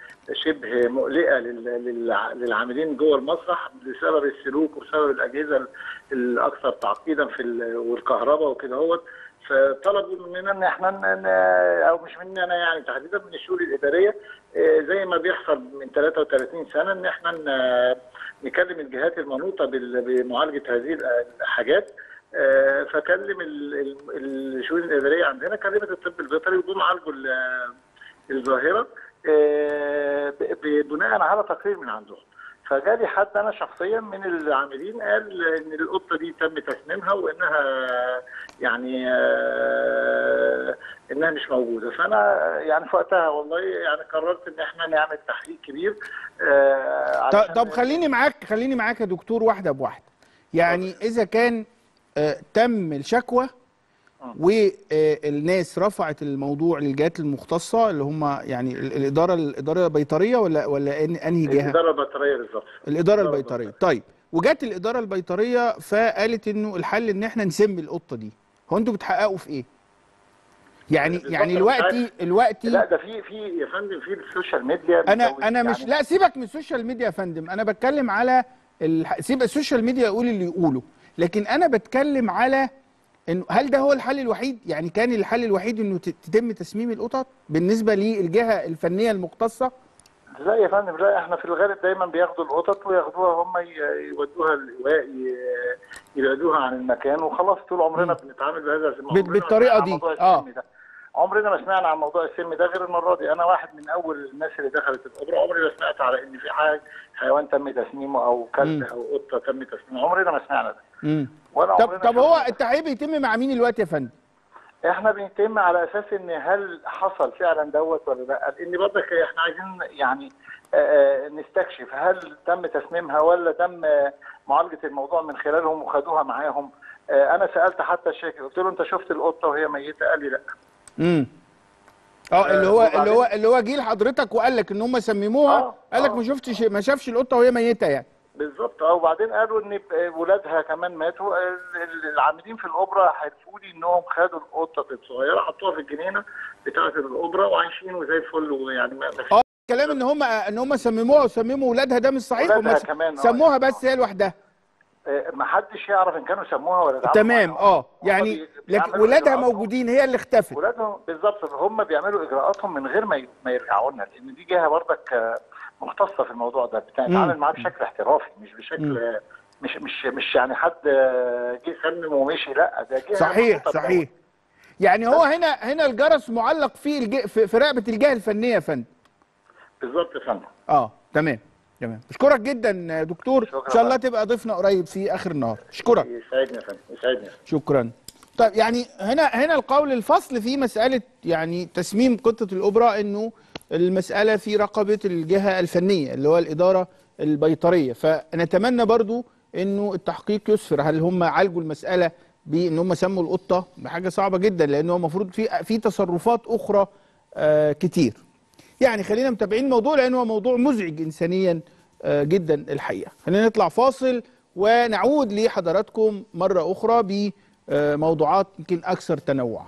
شبه مقلقه لل- للع- للعاملين جوه المسرح بسبب السلوك وبسبب الاجهزه الاكثر تعقيدا في ال- والكهرباء وكده هوت فطلبوا مننا ان احنا ن- ن- او مش مننا انا يعني تحديدا من الشؤون الاداريه آه، زي ما بيحصل من 33 سنه ان احنا ن- نكلم الجهات المنوطه بال- بمعالجه هذه الحاجات آه، فكلم ال- ال- الشؤون الاداريه عندنا كلمت الطب البيطري وجم عالجوا ال- الظاهره آه، ب- ب- بناء على تقرير من عندهم فجالي حد انا شخصيا من العاملين قال ان القطه دي تم تسميمها وانها يعني آه، انها مش موجوده فانا يعني في وقتها والله يعني قررت ان احنا نعمل تحقيق كبير آه، ط- علشان- طب خليني معاك خليني معاك يا دكتور واحده بواحده يعني اذا كان آه، تم الشكوى والناس رفعت الموضوع للجهات المختصه اللي هم يعني ال- الاداره الاداره البيطريه ولا ولا إن- انهي جهه الاداره البطاريه بالظبط الاداره الإدارة البيطريه طيب وجات الاداره البيطريه فقالت انه الحل ان احنا نسمي القطه دي هو انتوا بتحققوا في ايه يعني بالظبط، يعني أنا الوقتي عارف. الوقتي لا ده في في يا فندم في السوشيال ميديا انا بتزود انا مش يعني- لا سيبك من السوشيال ميديا يا فندم انا بتكلم على الح... سيب السوشيال ميديا يقول اللي يقوله لكن انا بتكلم على انه هل ده هو الحل الوحيد يعني كان الحل الوحيد انه ت- تتم تسميم القطط بالنسبه للجهه الفنيه المختصه لا يا فندم لا احنا في الغالب دايما بياخدوا القطط وياخدوها هم ي- يودوها الايواء ي- يبعدوها عن المكان وخلاص طول عمرنا بنتعامل بهذا الموضوع بالطريقة مع دي، موضوع آه. السم ده. عمرنا ما سمعنا عن موضوع السم ده غير المره دي انا واحد من اول الناس اللي دخلت الاوبرا عمري ما سمعت على ان في حاجه حيوان تم تسميمه او كلب مم. او قطه تم تسميمه عمرنا ما سمعنا ده مم. ولا طب عمرنا طب هو شفنا ده. التحقيق بيتم مع مين الوقت يا فندم؟ احنا بنتم على اساس ان هل حصل فعلا دوت ولا لا لان برضك احنا عايزين يعني آه، آه، نستكشف هل تم تسميمها ولا تم آه، معالجه الموضوع من خلالهم وخدوها معاهم آه، انا سالت حتى الشاكر قلت له انت شفت القطه وهي ميته قال لي لا امم اه اللي هو وبعدين- اللي هو اللي هو جه لحضرتك وقال لك ان هم سمموها آه، قال لك آه. ما شفتش ما شافش القطه وهي ميته يعني بالظبط اه وبعدين قالوا ان ولادها كمان ماتوا ال- ال- العاملين في الاوبرا حلفوا لي انهم خدوا القطه الصغيره حطوها في الجنينه بتاعه الاوبرا وعايشين وزي الفل ويعني ما ما فيش اه كلام ان هم ان هم سمموها وسمموا ولادها ده مش صحيح ولادها هم كمان، آه. سموها بس هي لوحدها آه، ما حدش يعرف ان كانوا سموها ولا اتعاملوا تمام معاها. اه هم يعني بي- لكن بيعملوا ولادها إجراءاتهم. موجودين هي اللي اختفت ولادهم بالظبط هم بيعملوا اجراءاتهم من غير ما ي- ما يرجعوا لنا لان دي جهه برضك آه، مختصه في الموضوع ده بتتعامل مم. معاه بشكل احترافي مش بشكل آه، مش مش مش يعني حد آه، جه سمم ومشي لا ده جهه صحيح مربوطة صحيح يعني هو هنا هنا الجرس معلق في الج... في, في رقبه الجهه الفنيه يا فندم بالظبط يا فندم اه تمام تمام اشكرك جدا يا دكتور شكراً ان شاء الله فندم. تبقى ضيفنا قريب في اخر النهار اشكرك يسعدني يا فندم يسعدني شكرا طيب يعني هنا هنا القول الفصل في مساله يعني تسميم قطه الاوبرا انه المساله في رقبه الجهه الفنيه اللي هو الاداره البيطريه فنتمنى برضو انه التحقيق يسفر هل هم عالجوا المساله بان هم سموا القطه بحاجه صعبه جدا لان هو المفروض في في تصرفات اخرى آه كتير يعني خلينا متابعين الموضوع لانه هو موضوع مزعج انسانيا آه جدا الحقيقه خلينا نطلع فاصل ونعود لحضراتكم مره اخرى بموضوعات يمكن اكثر تنوعا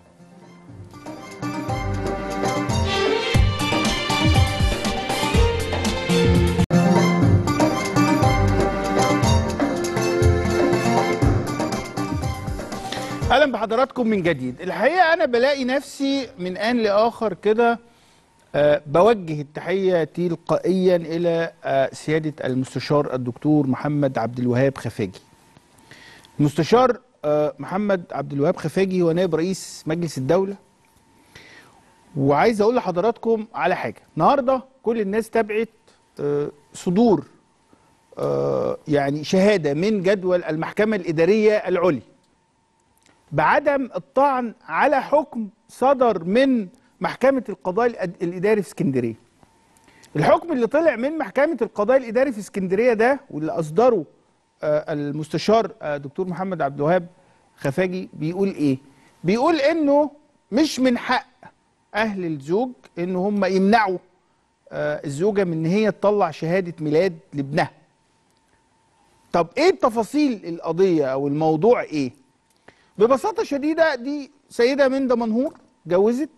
اهلا بحضراتكم من جديد الحقيقه انا بلاقي نفسي من ان لاخر كده آه، بوجه التحيه تلقائيا الى آه، سياده المستشار الدكتور محمد عبد الوهاب خفاجي المستشار آه، محمد عبد الوهاب خفاجي هو نائب رئيس مجلس الدوله وعايز اقول لحضراتكم على حاجه النهارده كل الناس تابعت آه، صدور آه، يعني شهاده من جدول المحكمه الاداريه العليا بعدم الطعن على حكم صدر من محكمة القضاء الأد- الإداري في اسكندرية الحكم اللي طلع من محكمة القضاء الإداري في اسكندرية ده واللي أصدره آه، المستشار آه، دكتور محمد عبد الوهاب خفاجي بيقول إيه؟ بيقول إنه مش من حق أهل الزوج إن هم يمنعوا آه، الزوجة من إن هي تطلع شهادة ميلاد لابنها طب إيه تفاصيل القضية أو الموضوع إيه؟ ببساطة شديدة دي سيدة من دمنهور جوزت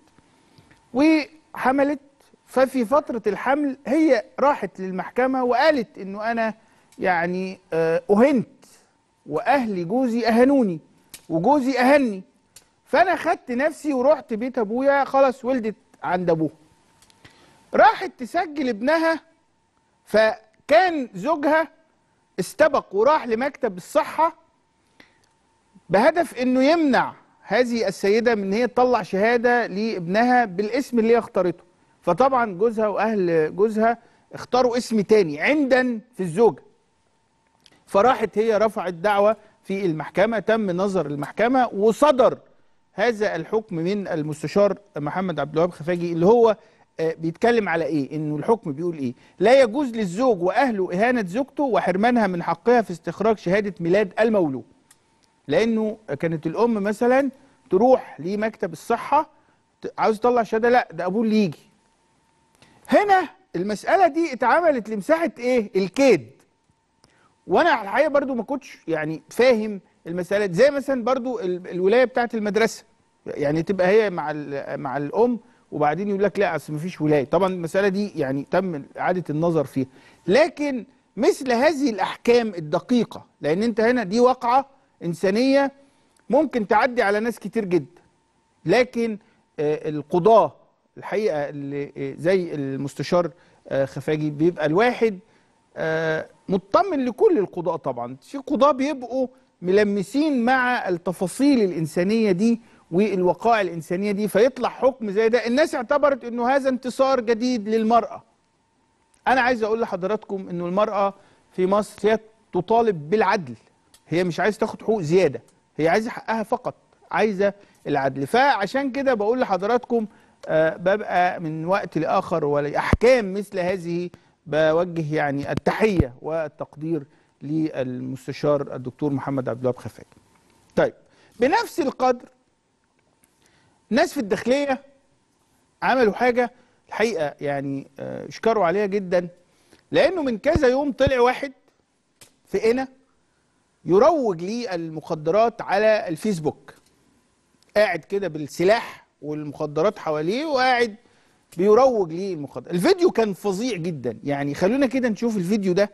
وحملت ففي فترة الحمل هي راحت للمحكمة وقالت انه انا يعني آه، اهنت واهل جوزي اهانوني وجوزي اهني فانا خدت نفسي ورحت بيت ابويا خلاص ولدت عند ابوها راحت تسجل ابنها فكان زوجها استبق وراح لمكتب الصحه بهدف انه يمنع هذه السيده من ان هي تطلع شهاده لابنها بالاسم اللي هي اختارته فطبعا جوزها واهل جوزها اختاروا اسم تاني عندا في الزوجه فراحت هي رفعت دعوه في المحكمه تم نظر المحكمه وصدر هذا الحكم من المستشار محمد عبد الوهاب خفاجي اللي هو آه، بيتكلم على ايه انه الحكم بيقول ايه لا يجوز للزوج واهله اهانه زوجته وحرمانها من حقها في استخراج شهاده ميلاد المولود لانه كانت الام مثلا تروح لمكتب الصحه ت- عاوز تطلع شهاده لا ده ابوه اللي يجي هنا المساله دي اتعملت لمساحه ايه الكيد وانا الحقيقه برضو ما كنتش يعني فاهم المساله دي. زي مثلا برضو ال- الولايه بتاعه المدرسه يعني تبقى هي مع ال- مع الام وبعدين يقول لك لا اصل ما فيش ولايه طبعا المساله دي يعني تم اعاده النظر فيها لكن مثل هذه الاحكام الدقيقه لان انت هنا دي واقعه انسانيه ممكن تعدي على ناس كتير جدا لكن آه، القضاه الحقيقه اللي آه، زي المستشار آه، خفاجي بيبقى الواحد آه، مطمن لكل القضاء طبعا في قضاة بيبقوا ملمسين مع التفاصيل الإنسانية دي والوقائع الانسانيه دي فيطلع حكم زي ده الناس اعتبرت انه هذا انتصار جديد للمراه انا عايز اقول لحضراتكم انه المراه في مصر هي تطالب بالعدل هي مش عايزه تاخد حقوق زياده هي عايزه حقها فقط عايزه العدل فعشان كده بقول لحضراتكم آه، ببقى من وقت لاخر ولاحكام مثل هذه بوجه يعني التحيه والتقدير للمستشار الدكتور محمد عبد الوهاب خفاجي. طيب بنفس القدر ناس في الداخليه عملوا حاجه الحقيقه يعني آه، اشكروا عليها جدا لانه من كذا يوم طلع واحد في قنا يروج للمخدرات على الفيسبوك قاعد كده بالسلاح والمخدرات حواليه وقاعد بيروج للمخدرات الفيديو كان فظيع جدا يعني خلونا كده نشوف الفيديو ده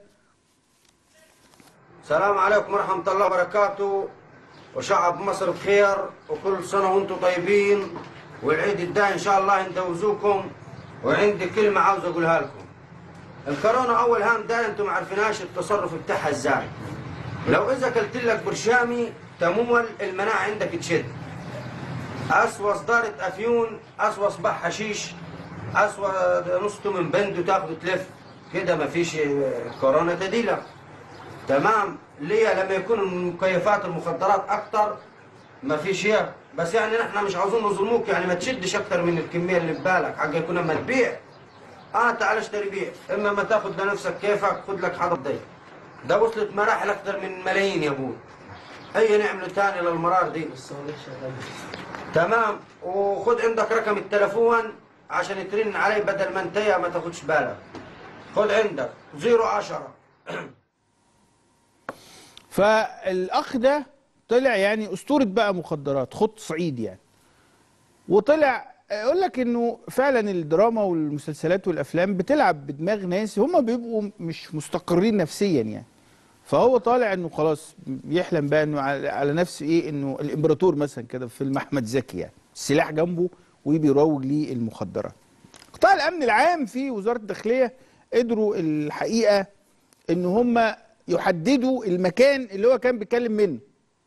السلام عليكم ورحمة الله وبركاته وشعب مصر بخير وكل سنة وانتم طيبين والعيد الجاي ان شاء الله يندوزوكم وعندي كلمة عاوز اقولها لكم الكورونا اول هام ده انتم ما عارفيناش التصرف بتاعها ازاي لو اذا كلت لك برشامي تمول المناعة عندك تشد اسوى صدارة افيون اسوى صباح حشيش اسوى نص من بند وتاخده تلف كده ما فيش كورونا تديلك تمام ليه لما يكون المكيفات المخدرات اكتر ما فيش هي بس يعني نحن مش عاوزين نظلموك يعني ما تشدش اكتر من الكميه اللي ببالك حاجه يكون اما تبيع اه تعال اشتري بيع اما ما تاخد لنفسك كيفك خد لك حضر دي ده وصلت مراحل اكتر من ملايين يا ابوي اي نعمل تاني للمرار دي تمام وخد عندك رقم التلفون عشان ترن علي بدل ما انت ما تاخدش بالك خد عندك 010 فالاخ ده طلع يعني اسطوره بقى مخدرات خط صعيد يعني وطلع يقول لك انه فعلا الدراما والمسلسلات والافلام بتلعب بدماغ ناس هم بيبقوا مش مستقرين نفسيا يعني فهو طالع انه خلاص يحلم بقى انه على على نفس ايه انه الامبراطور مثلا كده في فيلم احمد زكي يعني السلاح جنبه وبيروج ليه المخدرات قطاع الامن العام في وزاره الداخليه قدروا الحقيقه ان هم يحددوا المكان اللي هو كان بيتكلم منه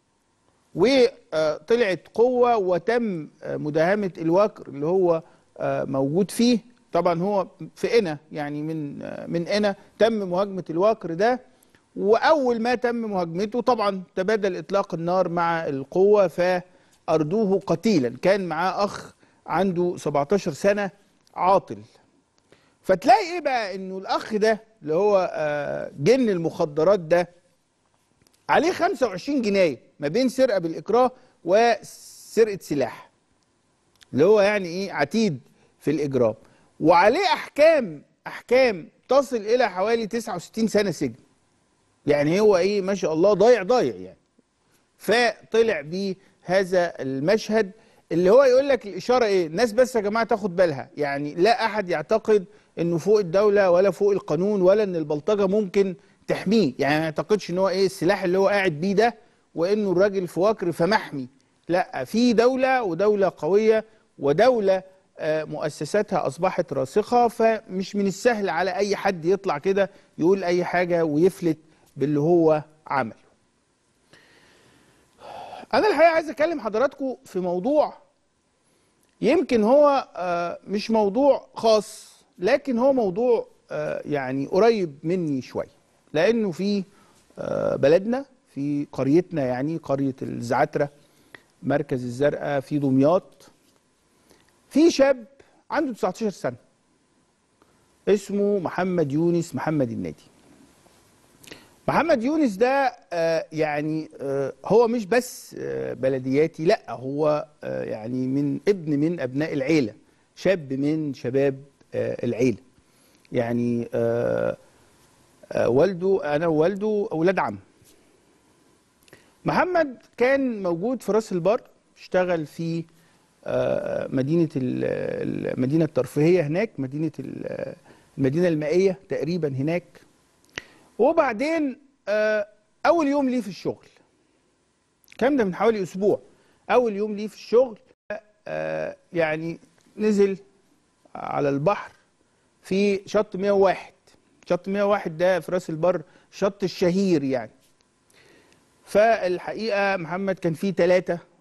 وطلعت قوة وتم مداهمة الوكر اللي هو موجود فيه طبعا هو في قنا يعني من من قنا تم مهاجمة الوكر ده وأول ما تم مهاجمته طبعا تبادل إطلاق النار مع القوة فأردوه قتيلا كان معاه أخ عنده 17 سنة عاطل فتلاقي ايه بقى انه الاخ ده اللي هو آه، جن المخدرات ده عليه 25 جنايه ما بين سرقه بالاكراه وسرقه سلاح اللي هو يعني ايه عتيد في الاجرام وعليه احكام احكام تصل الى حوالي 69 سنه سجن يعني هو ايه ما شاء الله ضايع ضايع يعني فطلع بيه هذا المشهد اللي هو يقول لك الاشاره ايه الناس بس يا جماعه تاخد بالها يعني لا احد يعتقد انه فوق الدوله ولا فوق القانون ولا ان البلطجه ممكن تحميه يعني ما يعتقدش ان هو ايه السلاح اللي هو قاعد بيه ده وانه الراجل في وكر فمحمي لا في دوله ودوله قويه ودوله آه، مؤسساتها اصبحت راسخه فمش من السهل على اي حد يطلع كده يقول اي حاجه ويفلت باللي هو عمله انا الحقيقه عايز اكلم حضراتكم في موضوع يمكن هو آه، مش موضوع خاص لكن هو موضوع آه، يعني قريب مني شويه لانه في آه، بلدنا في قريتنا يعني قريه الزعتره مركز الزرقاء في دمياط في شاب عنده 19 سنه اسمه محمد يونس محمد النادي محمد يونس ده آه، يعني آه، هو مش بس آه، بلدياتي لا هو آه، يعني من ابن من ابناء العيله شاب من شباب آه، العيله يعني آه، آه، والده انا ووالده اولاد عم محمد كان موجود في راس البر اشتغل في آه، مدينه ال- المدينه الترفيهيه هناك مدينه ال- المدينه المائيه تقريبا هناك وبعدين آه، اول يوم ليه في الشغل الكلام ده من حوالي اسبوع اول يوم ليه في الشغل آه، يعني نزل على البحر في شط 101 شط 101 ده في راس البر شط الشهير يعني فالحقيقه محمد كان فيه ثلاثه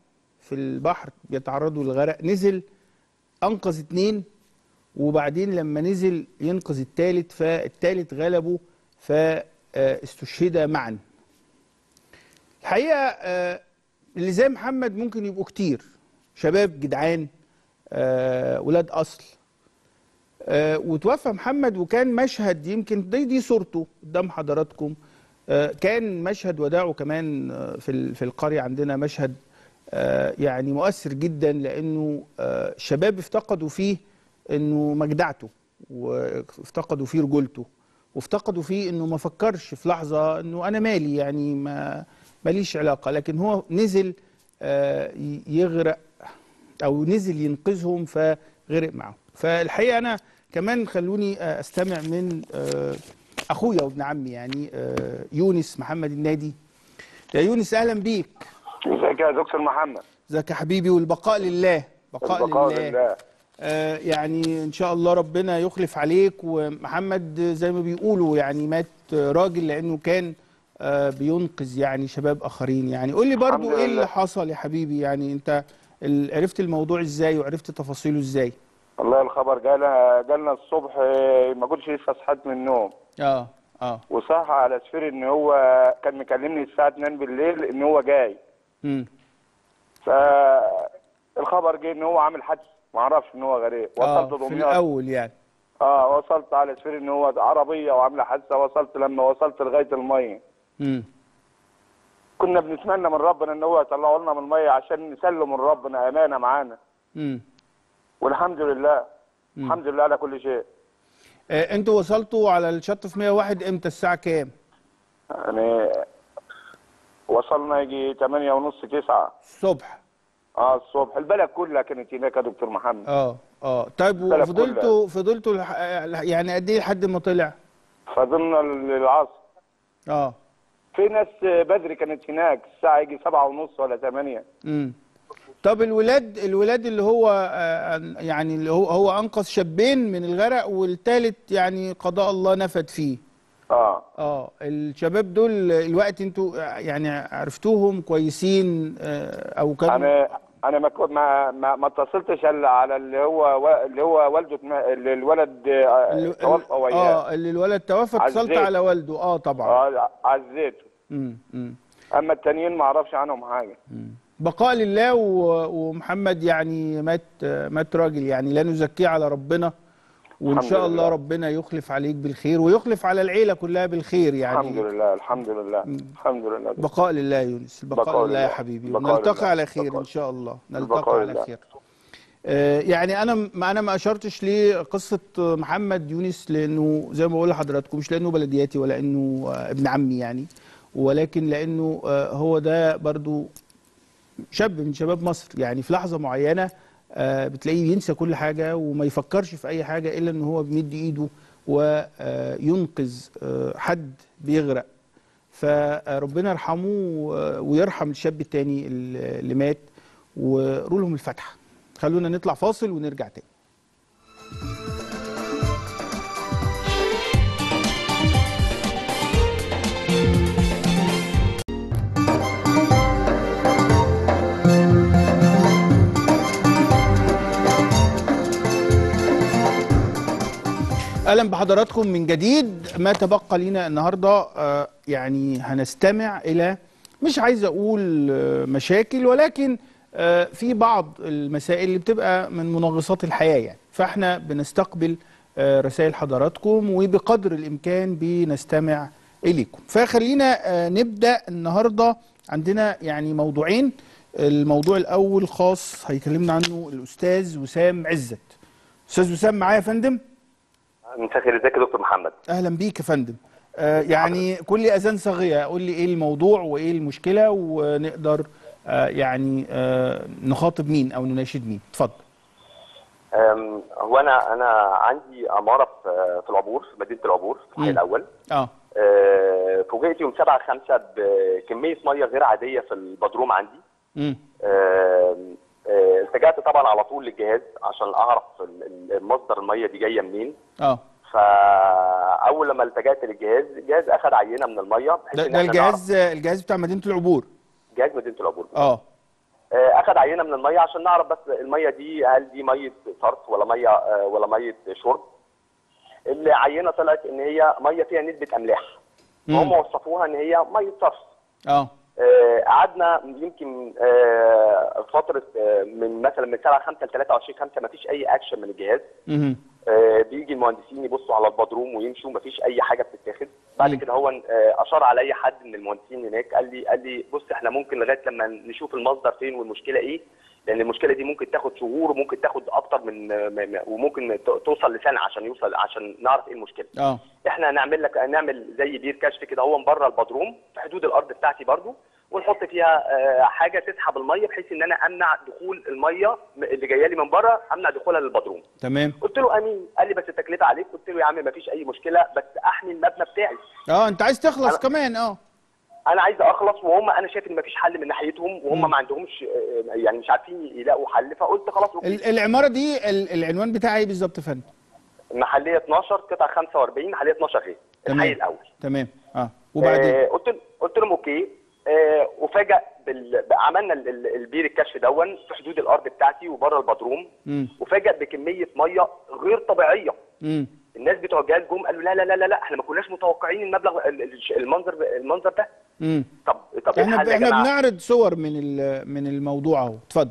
في البحر بيتعرضوا للغرق نزل انقذ اتنين وبعدين لما نزل ينقذ التالت فالتالت غلبه فاستشهد معا الحقيقه آه، اللي زي محمد ممكن يبقوا كتير شباب جدعان آه، ولاد اصل آه، وتوفى محمد وكان مشهد يمكن دي دي صورته قدام حضراتكم آه، كان مشهد وداعه كمان آه، في ال- في القريه عندنا مشهد آه، يعني مؤثر جدا لانه آه، الشباب افتقدوا فيه انه مجدعته وافتقدوا فيه رجولته وافتقدوا فيه انه ما فكرش في لحظه انه انا مالي يعني ما ماليش علاقه لكن هو نزل آه، ي- يغرق او نزل ينقذهم فغرق معهم فالحقيقه انا كمان خلوني آه، استمع من آه، اخويا وابن عمي يعني آه، يونس محمد النادي يا يونس اهلا بيك ازيك يا دكتور محمد ازيك يا حبيبي والبقاء لله بقاء, البقاء لله, لله آه يعني ان شاء الله ربنا يخلف عليك ومحمد زي ما بيقولوا يعني مات راجل لانه كان آه بينقذ يعني شباب اخرين يعني قول لي برضو الحمد ايه لله. اللي حصل يا حبيبي يعني انت ال- عرفت الموضوع ازاي وعرفت تفاصيله ازاي والله الخبر جالنا جالنا الصبح آه، ما كنتش لسه صحيت من النوم اه اه وصح على سفير ان هو كان مكلمني الساعه 2 بالليل ان هو جاي امم فالخبر جه ان هو عامل حادث ما اعرفش ان هو غريب اه وصلت في دمياط الاول يعني اه وصلت على سفير ان هو عربيه وعامله حادثه وصلت لما وصلت لغايه الميه امم كنا بنتمنى من ربنا ان هو يطلعه لنا من الميه عشان نسلم من ربنا امانه معانا امم والحمد لله الحمد لله على كل شيء آه انتوا وصلتوا على الشط في 101 امتى الساعه كام يعني وصلنا يجي 8 ونص 9 الصبح اه الصبح البلد كلها كانت هناك يا دكتور محمد اه اه طيب البلد وفضلتوا فضلتوا لح- يعني قد ايه لحد ما طلع فضلنا للعصر اه في ناس بدري كانت هناك الساعة يجي سبعة ونص ولا ثمانية امم طب الولاد الولاد اللي هو آه، يعني اللي هو هو انقذ شابين من الغرق والثالث يعني قضاء الله نفد فيه اه اه الشباب دول الوقت انتوا يعني عرفتوهم كويسين آه، او كانوا انا انا ما كو- ما ما, ما اتصلتش الا على اللي هو و- اللي هو والده ما- اللي الولد آه، اللي- توفى وياه اه اللي الولد توفى اتصلت عزيت. على والده اه طبعا اه عزيته امم امم اما التانيين ما اعرفش عنهم حاجة بقاء لله و- ومحمد يعني مات مات راجل يعني لا نزكيه على ربنا وان الحمد شاء الله لله. ربنا يخلف عليك بالخير ويخلف على العيله كلها بالخير الحمد يعني لله الحمد لله الحمد لله بقاء لله يا يونس البقاء بقاء لله يا لله. حبيبي بقاء ونلتقي لله. على خير بقاء. ان شاء الله البقاء نلتقي على لله. خير آه، يعني انا ما انا ما اشرتش لقصه محمد يونس لانه زي ما بقول لحضراتكم مش لانه بلدياتي ولا انه آه، ابن عمي يعني ولكن لانه آه، هو ده برضو شاب من شباب مصر يعني في لحظه معينه آه، بتلاقيه ينسى كل حاجه وما يفكرش في اي حاجه الا ان هو بيمد ايده وينقذ حد بيغرق فربنا يرحمه و- ويرحم الشاب التاني اللي مات وقولوا لهم الفاتحه خلونا نطلع فاصل ونرجع تاني اهلا بحضراتكم من جديد ما تبقى لنا النهارده آه، يعني هنستمع الى مش عايز اقول آه، مشاكل ولكن آه، في بعض المسائل اللي بتبقى من منغصات الحياه يعني فاحنا بنستقبل آه، رسائل حضراتكم وبقدر الامكان بنستمع اليكم فخلينا آه، نبدا النهارده عندنا يعني موضوعين الموضوع الاول خاص هيكلمنا عنه الاستاذ وسام عزت استاذ وسام معايا يا فندم مساء الخير ازيك يا دكتور محمد اهلا بيك يا فندم آه يعني كل اذان صاغيه قول لي ايه الموضوع وايه المشكله ونقدر آه يعني آه نخاطب مين او نناشد مين اتفضل أم، هو انا انا عندي عماره في في العبور في مدينه العبور في الحي مم. الاول اه أه، فوجئت يوم 7 5 بكميه ميه غير عاديه في البدروم عندي امم أم، أه، التجأت طبعا على طول للجهاز عشان اعرف ال- ال- مصدر الميه دي جايه منين اه فاول لما التجأت للجهاز الجهاز اخذ عينه من الميه بحيث ده, ان ده احنا الجهاز الجهاز بتاع مدينه العبور نعرف جهاز مدينه العبور اه آه، اخذ عينه من الميه عشان نعرف بس الميه دي هل دي ميه صرف ولا ميه آه، ولا ميه شرب العينه طلعت ان هي ميه فيها نسبه املاح هم وصفوها ان هي ميه صرف اه آه، قعدنا يمكن آه، فتره آه، من مثلا من 7 5 ل 23 5 ما فيش اي اكشن من الجهاز مهم. آه، بيجي المهندسين يبصوا على البدروم ويمشوا ما فيش اي حاجه بتتاخد بعد كده هو آه، اشار عليا حد من المهندسين هناك قال لي قال لي بص احنا ممكن لغايه لما نشوف المصدر فين والمشكله ايه لان المشكله دي ممكن تاخد شهور وممكن تاخد اكتر من م- م- وممكن ت- توصل لسنه عشان يوصل عشان نعرف ايه المشكله اه احنا هنعمل لك نعمل زي بير كشف كده هو من بره البدروم في حدود الارض بتاعتي برضو ونحط فيها آه، حاجه تسحب الميه بحيث ان انا امنع دخول الميه اللي جايه لي من بره امنع دخولها للبدروم تمام قلت له امين قال لي بس التكلفه عليك قلت له يا عم ما فيش اي مشكله بس احمي المبنى بتاعي اه انت عايز تخلص أنا- كمان اه انا عايز اخلص وهم انا شايف ان ما فيش حل من ناحيتهم وهم ما عندهمش آه، يعني مش عارفين يلاقوا حل فقلت خلاص أوكي. ال- العماره دي ال- العنوان بتاعها ايه بالظبط يا فندم محليه 12 قطع 45 محليه 12 اهي تمام. الحي الاول تمام اه وبعدين آه قلت قلت لهم اوكي آه وفاجأ بال... عملنا ال- ال- البير الكشف دون في حدود الارض بتاعتي وبره البدروم امم وفاجأ بكميه ميه غير طبيعيه امم الناس بتوع الجهاز جم قالوا لا لا لا لا, لا احنا ما كناش متوقعين المبلغ ال- ال- المنظر المنظر ده امم طب طب ايه احنا الحل يا احنا جماعه بنعرض صور من ال- من الموضوع اهو اتفضل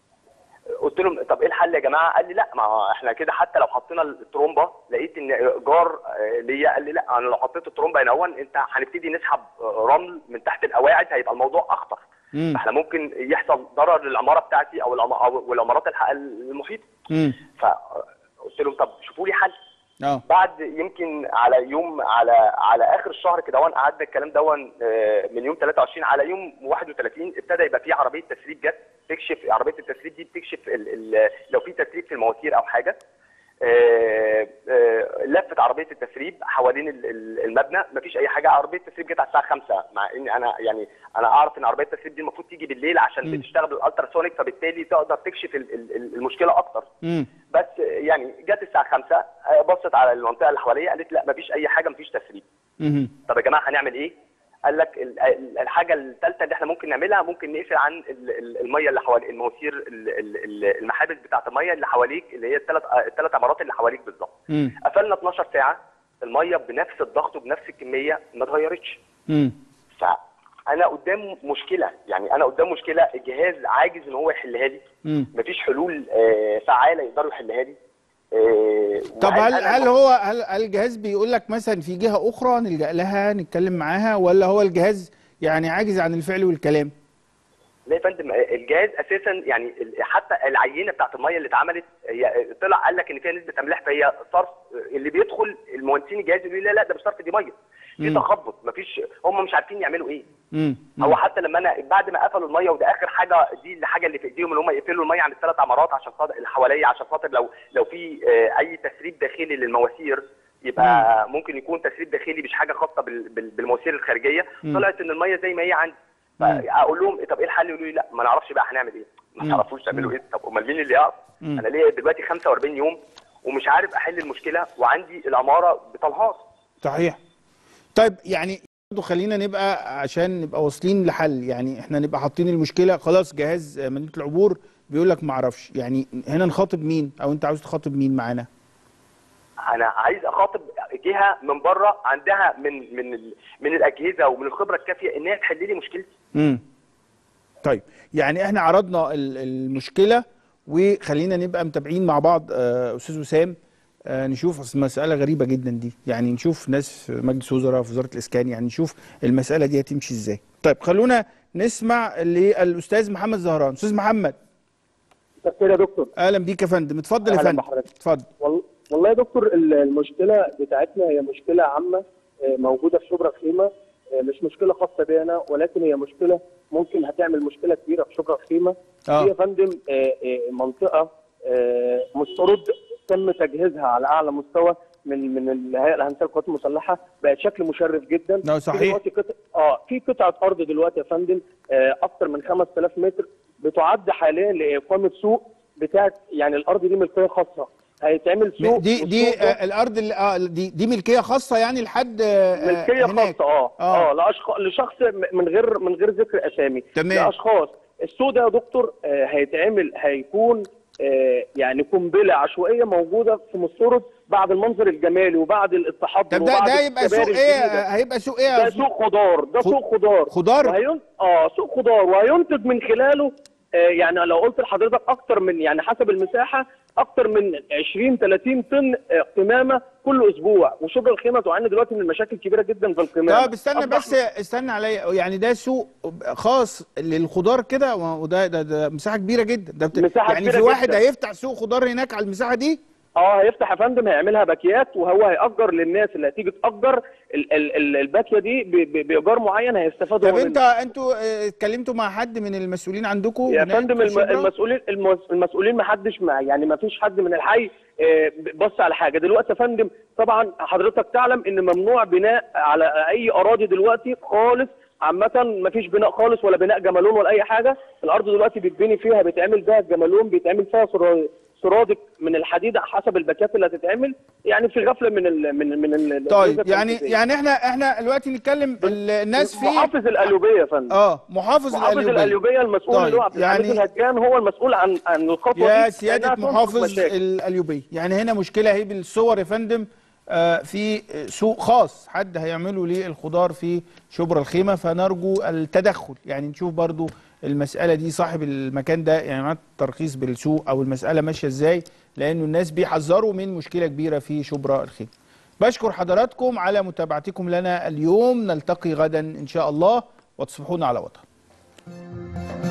قلت لهم طب ايه الحل يا جماعه قال لي لا ما هو احنا كده حتى لو حطينا الترومبه لقيت ان جار آه، ليا قال لي لا انا لو حطيت الترومبه هنا هون انت هنبتدي نسحب آه، رمل من تحت القواعد هيبقى الموضوع اخطر امم فاحنا ممكن يحصل ضرر للعماره بتاعتي او العم- او العمارات الح- المحيطه امم فقلت لهم طب شوفوا لي حل اه بعد يمكن على يوم على على اخر الشهر كده وان قعدنا الكلام دون آه، من يوم 23 على يوم 31 ابتدى يبقى في عربيه تسريب جت تكشف عربيه التسريب دي بتكشف ال ال لو في تسريب في المواتير او حاجه آه، آه، لفت عربيه التسريب حوالين ال- ال- المبنى مفيش اي حاجه عربيه التسريب جت على الساعه 5 مع ان انا يعني انا اعرف ان عربيه التسريب دي المفروض تيجي بالليل عشان بتشتغل بالالتراسونيك فبالتالي تقدر تكشف ال- ال- المشكله اكتر امم بس يعني جت الساعه 5 آه، بصت على المنطقه اللي حواليا قالت لا مفيش اي حاجه مفيش تسريب امم طب يا جماعه هنعمل ايه قال لك ال- ال- الحاجه الثالثه اللي احنا ممكن نعملها ممكن نقفل عن ال- ال- الميه اللي حوالي المواسير ال- ال- ال- المحابس بتاعه الميه اللي حواليك اللي هي الثلاث الثلاث عمارات اللي حواليك بالظبط امم قفلنا 12 ساعه الميه بنفس الضغط وبنفس الكميه ما اتغيرتش امم فانا قدام مشكله يعني انا قدام مشكله الجهاز عاجز ان هو يحلها لي امم مفيش حلول آه، فعاله يقدروا يحلها لي آه، طب وهل هل أنا هل هو هل هل الجهاز بيقول لك مثلا في جهه اخرى نلجا لها نتكلم معاها ولا هو الجهاز يعني عاجز عن الفعل والكلام لا يا فندم الجهاز اساسا يعني ال- حتى العينه بتاعت الميه اللي اتعملت هي طلع قال لك ان فيها نسبه املاح فهي صرف اللي بيدخل المهندسين الجهاز يقولوا لي لا لا ده مش صرف دي ميه في مم. تخبط مفيش هم مش عارفين يعملوا ايه امم هو حتى لما انا بعد ما قفلوا الميه وده اخر حاجه دي الحاجه اللي في ايديهم ان هم يقفلوا الميه عن الثلاث عمارات عشان خاطر اللي حواليا عشان خاطر لو لو في آه، اي تسريب داخلي للمواسير يبقى ممكن يكون تسريب داخلي مش حاجه خاصه بال- بال- بالمواسير الخارجيه مم. طلعت ان الميه زي ما هي عندي فاقول لهم طب ايه الحل يقولوا لي لا ما نعرفش بقى هنعمل ايه ما مم. تعرفوش تعملوا ايه طب امال مين اللي يعرف مم. انا ليا دلوقتي 45 يوم ومش عارف احل المشكله وعندي العماره بطلهاص صحيح طيب يعني برضه خلينا نبقى عشان نبقى واصلين لحل يعني احنا نبقى حاطين المشكله خلاص جهاز مدينه العبور بيقول لك ما اعرفش يعني هنا نخاطب مين او انت عاوز تخاطب مين معانا انا عايز اخاطب جهه من بره عندها من من ال- من الاجهزه ومن الخبره الكافيه ان هي تحل لي مشكلتي امم طيب يعني احنا عرضنا ال- المشكله وخلينا نبقى متابعين مع بعض آه، استاذ وسام آه، نشوف اصل مساله غريبه جدا دي يعني نشوف ناس في مجلس وزراء في وزاره الاسكان يعني نشوف المساله دي هتمشي ازاي طيب خلونا نسمع للاستاذ محمد زهران استاذ محمد مساء الخير يا دكتور اهلا بيك يا فندم اتفضل يا أهلا فندم بحضرتك. اتفضل وال- والله يا دكتور ال- المشكله بتاعتنا هي مشكله عامه آه، موجوده في شبرا الخيمه آه، مش مشكله خاصه بي انا ولكن هي مشكله ممكن هتعمل مشكله كبيره في شبرا الخيمه آه. هي يا فندم آه، آه، منطقه آه، مسترد تم تجهيزها على اعلى مستوى من من الهيئه الهندسيه للقوات المسلحه بقت شكل مشرف جدا لا، صحيح. في دلوقتي قطع اه في قطعه ارض دلوقتي يا فندم آه، اكثر من 5000 متر بتعد حاليا لاقامه سوق بتاعت يعني الارض دي ملكيه خاصه هيتعمل سوق دي دي والسوق ده آه الارض اللي آه دي دي ملكيه خاصه يعني لحد آه آه، ملكيه هناك. خاصه اه آه. اه لاشخاص لشخص م- من غير من غير ذكر اسامي تمام. لاشخاص السوق ده يا دكتور آه، هيتعمل هيكون آه، يعني قنبله عشوائيه موجوده في مستورد بعد المنظر الجمالي وبعد التحضر طب ده وبعد ده يبقى سوق الكباري ايه الجديدة. هيبقى سوق ايه يا ده أستاذ؟ سوق خضار ده خ- سوق خضار خضار؟ وهين... اه سوق خضار وهينتج من خلاله آه يعني لو قلت لحضرتك اكتر من يعني حسب المساحه اكتر من 20 30 طن آه قمامه كل اسبوع وشبرا الخيمه تعاني دلوقتي من مشاكل كبيره جدا في القمامه طب استنى أصبح بس استنى عليا يعني ده سوق خاص للخضار كده وده ده, ده مساحه كبيره جدا ده بت... مساحة يعني كبيرة في واحد جداً. هيفتح سوق خضار هناك على المساحه دي اه هيفتح يا فندم هيعملها باكيات وهو هيأجر للناس اللي هتيجي تأجر ال- ال- ال- الباكيه دي ب- ب- بإيجار معين هيستفادوا طب منه. انت انتوا اه، اتكلمتوا مع حد من المسؤولين عندكم يا هناك فندم في الم- شبرا؟ المسؤولين المس- المسؤولين ما حدش مع يعني ما فيش حد من الحي آه، بص على حاجه دلوقتي يا فندم طبعا حضرتك تعلم ان ممنوع بناء على اي اراضي دلوقتي خالص عامة ما فيش بناء خالص ولا بناء جمالون ولا أي حاجة، الأرض دلوقتي بيتبني فيها بيتعمل بيها الجمالون بيتعمل فيها سرا- سرادق من الحديد حسب الباكات اللي هتتعمل يعني في غفلة من ال من من ال طيب يعني يعني احنا احنا دلوقتي نتكلم ال- الناس في محافظ القليوبية يا فندم اه محافظ محافظ القليوبية القليوبية المسؤول طيب، اللي هو عبد الحميد يعني- الهجان هو المسؤول عن عن الخطوة دي يا سيادة لأنها تنقذ محافظ مشاكل. القليوبية يعني هنا مشكلة اهي بالصور يا فندم آه، في سوق خاص حد هيعمله للخضار في شبرا الخيمة فنرجو التدخل يعني نشوف برضو المسألة دي صاحب المكان ده يعني معاه ترخيص بالسوق أو المسألة ماشية ازاي لأنه الناس بيحذروا من مشكلة كبيرة في شبرا الخيمة بشكر حضراتكم على متابعتكم لنا اليوم نلتقي غدا إن شاء الله وتصبحون على وطن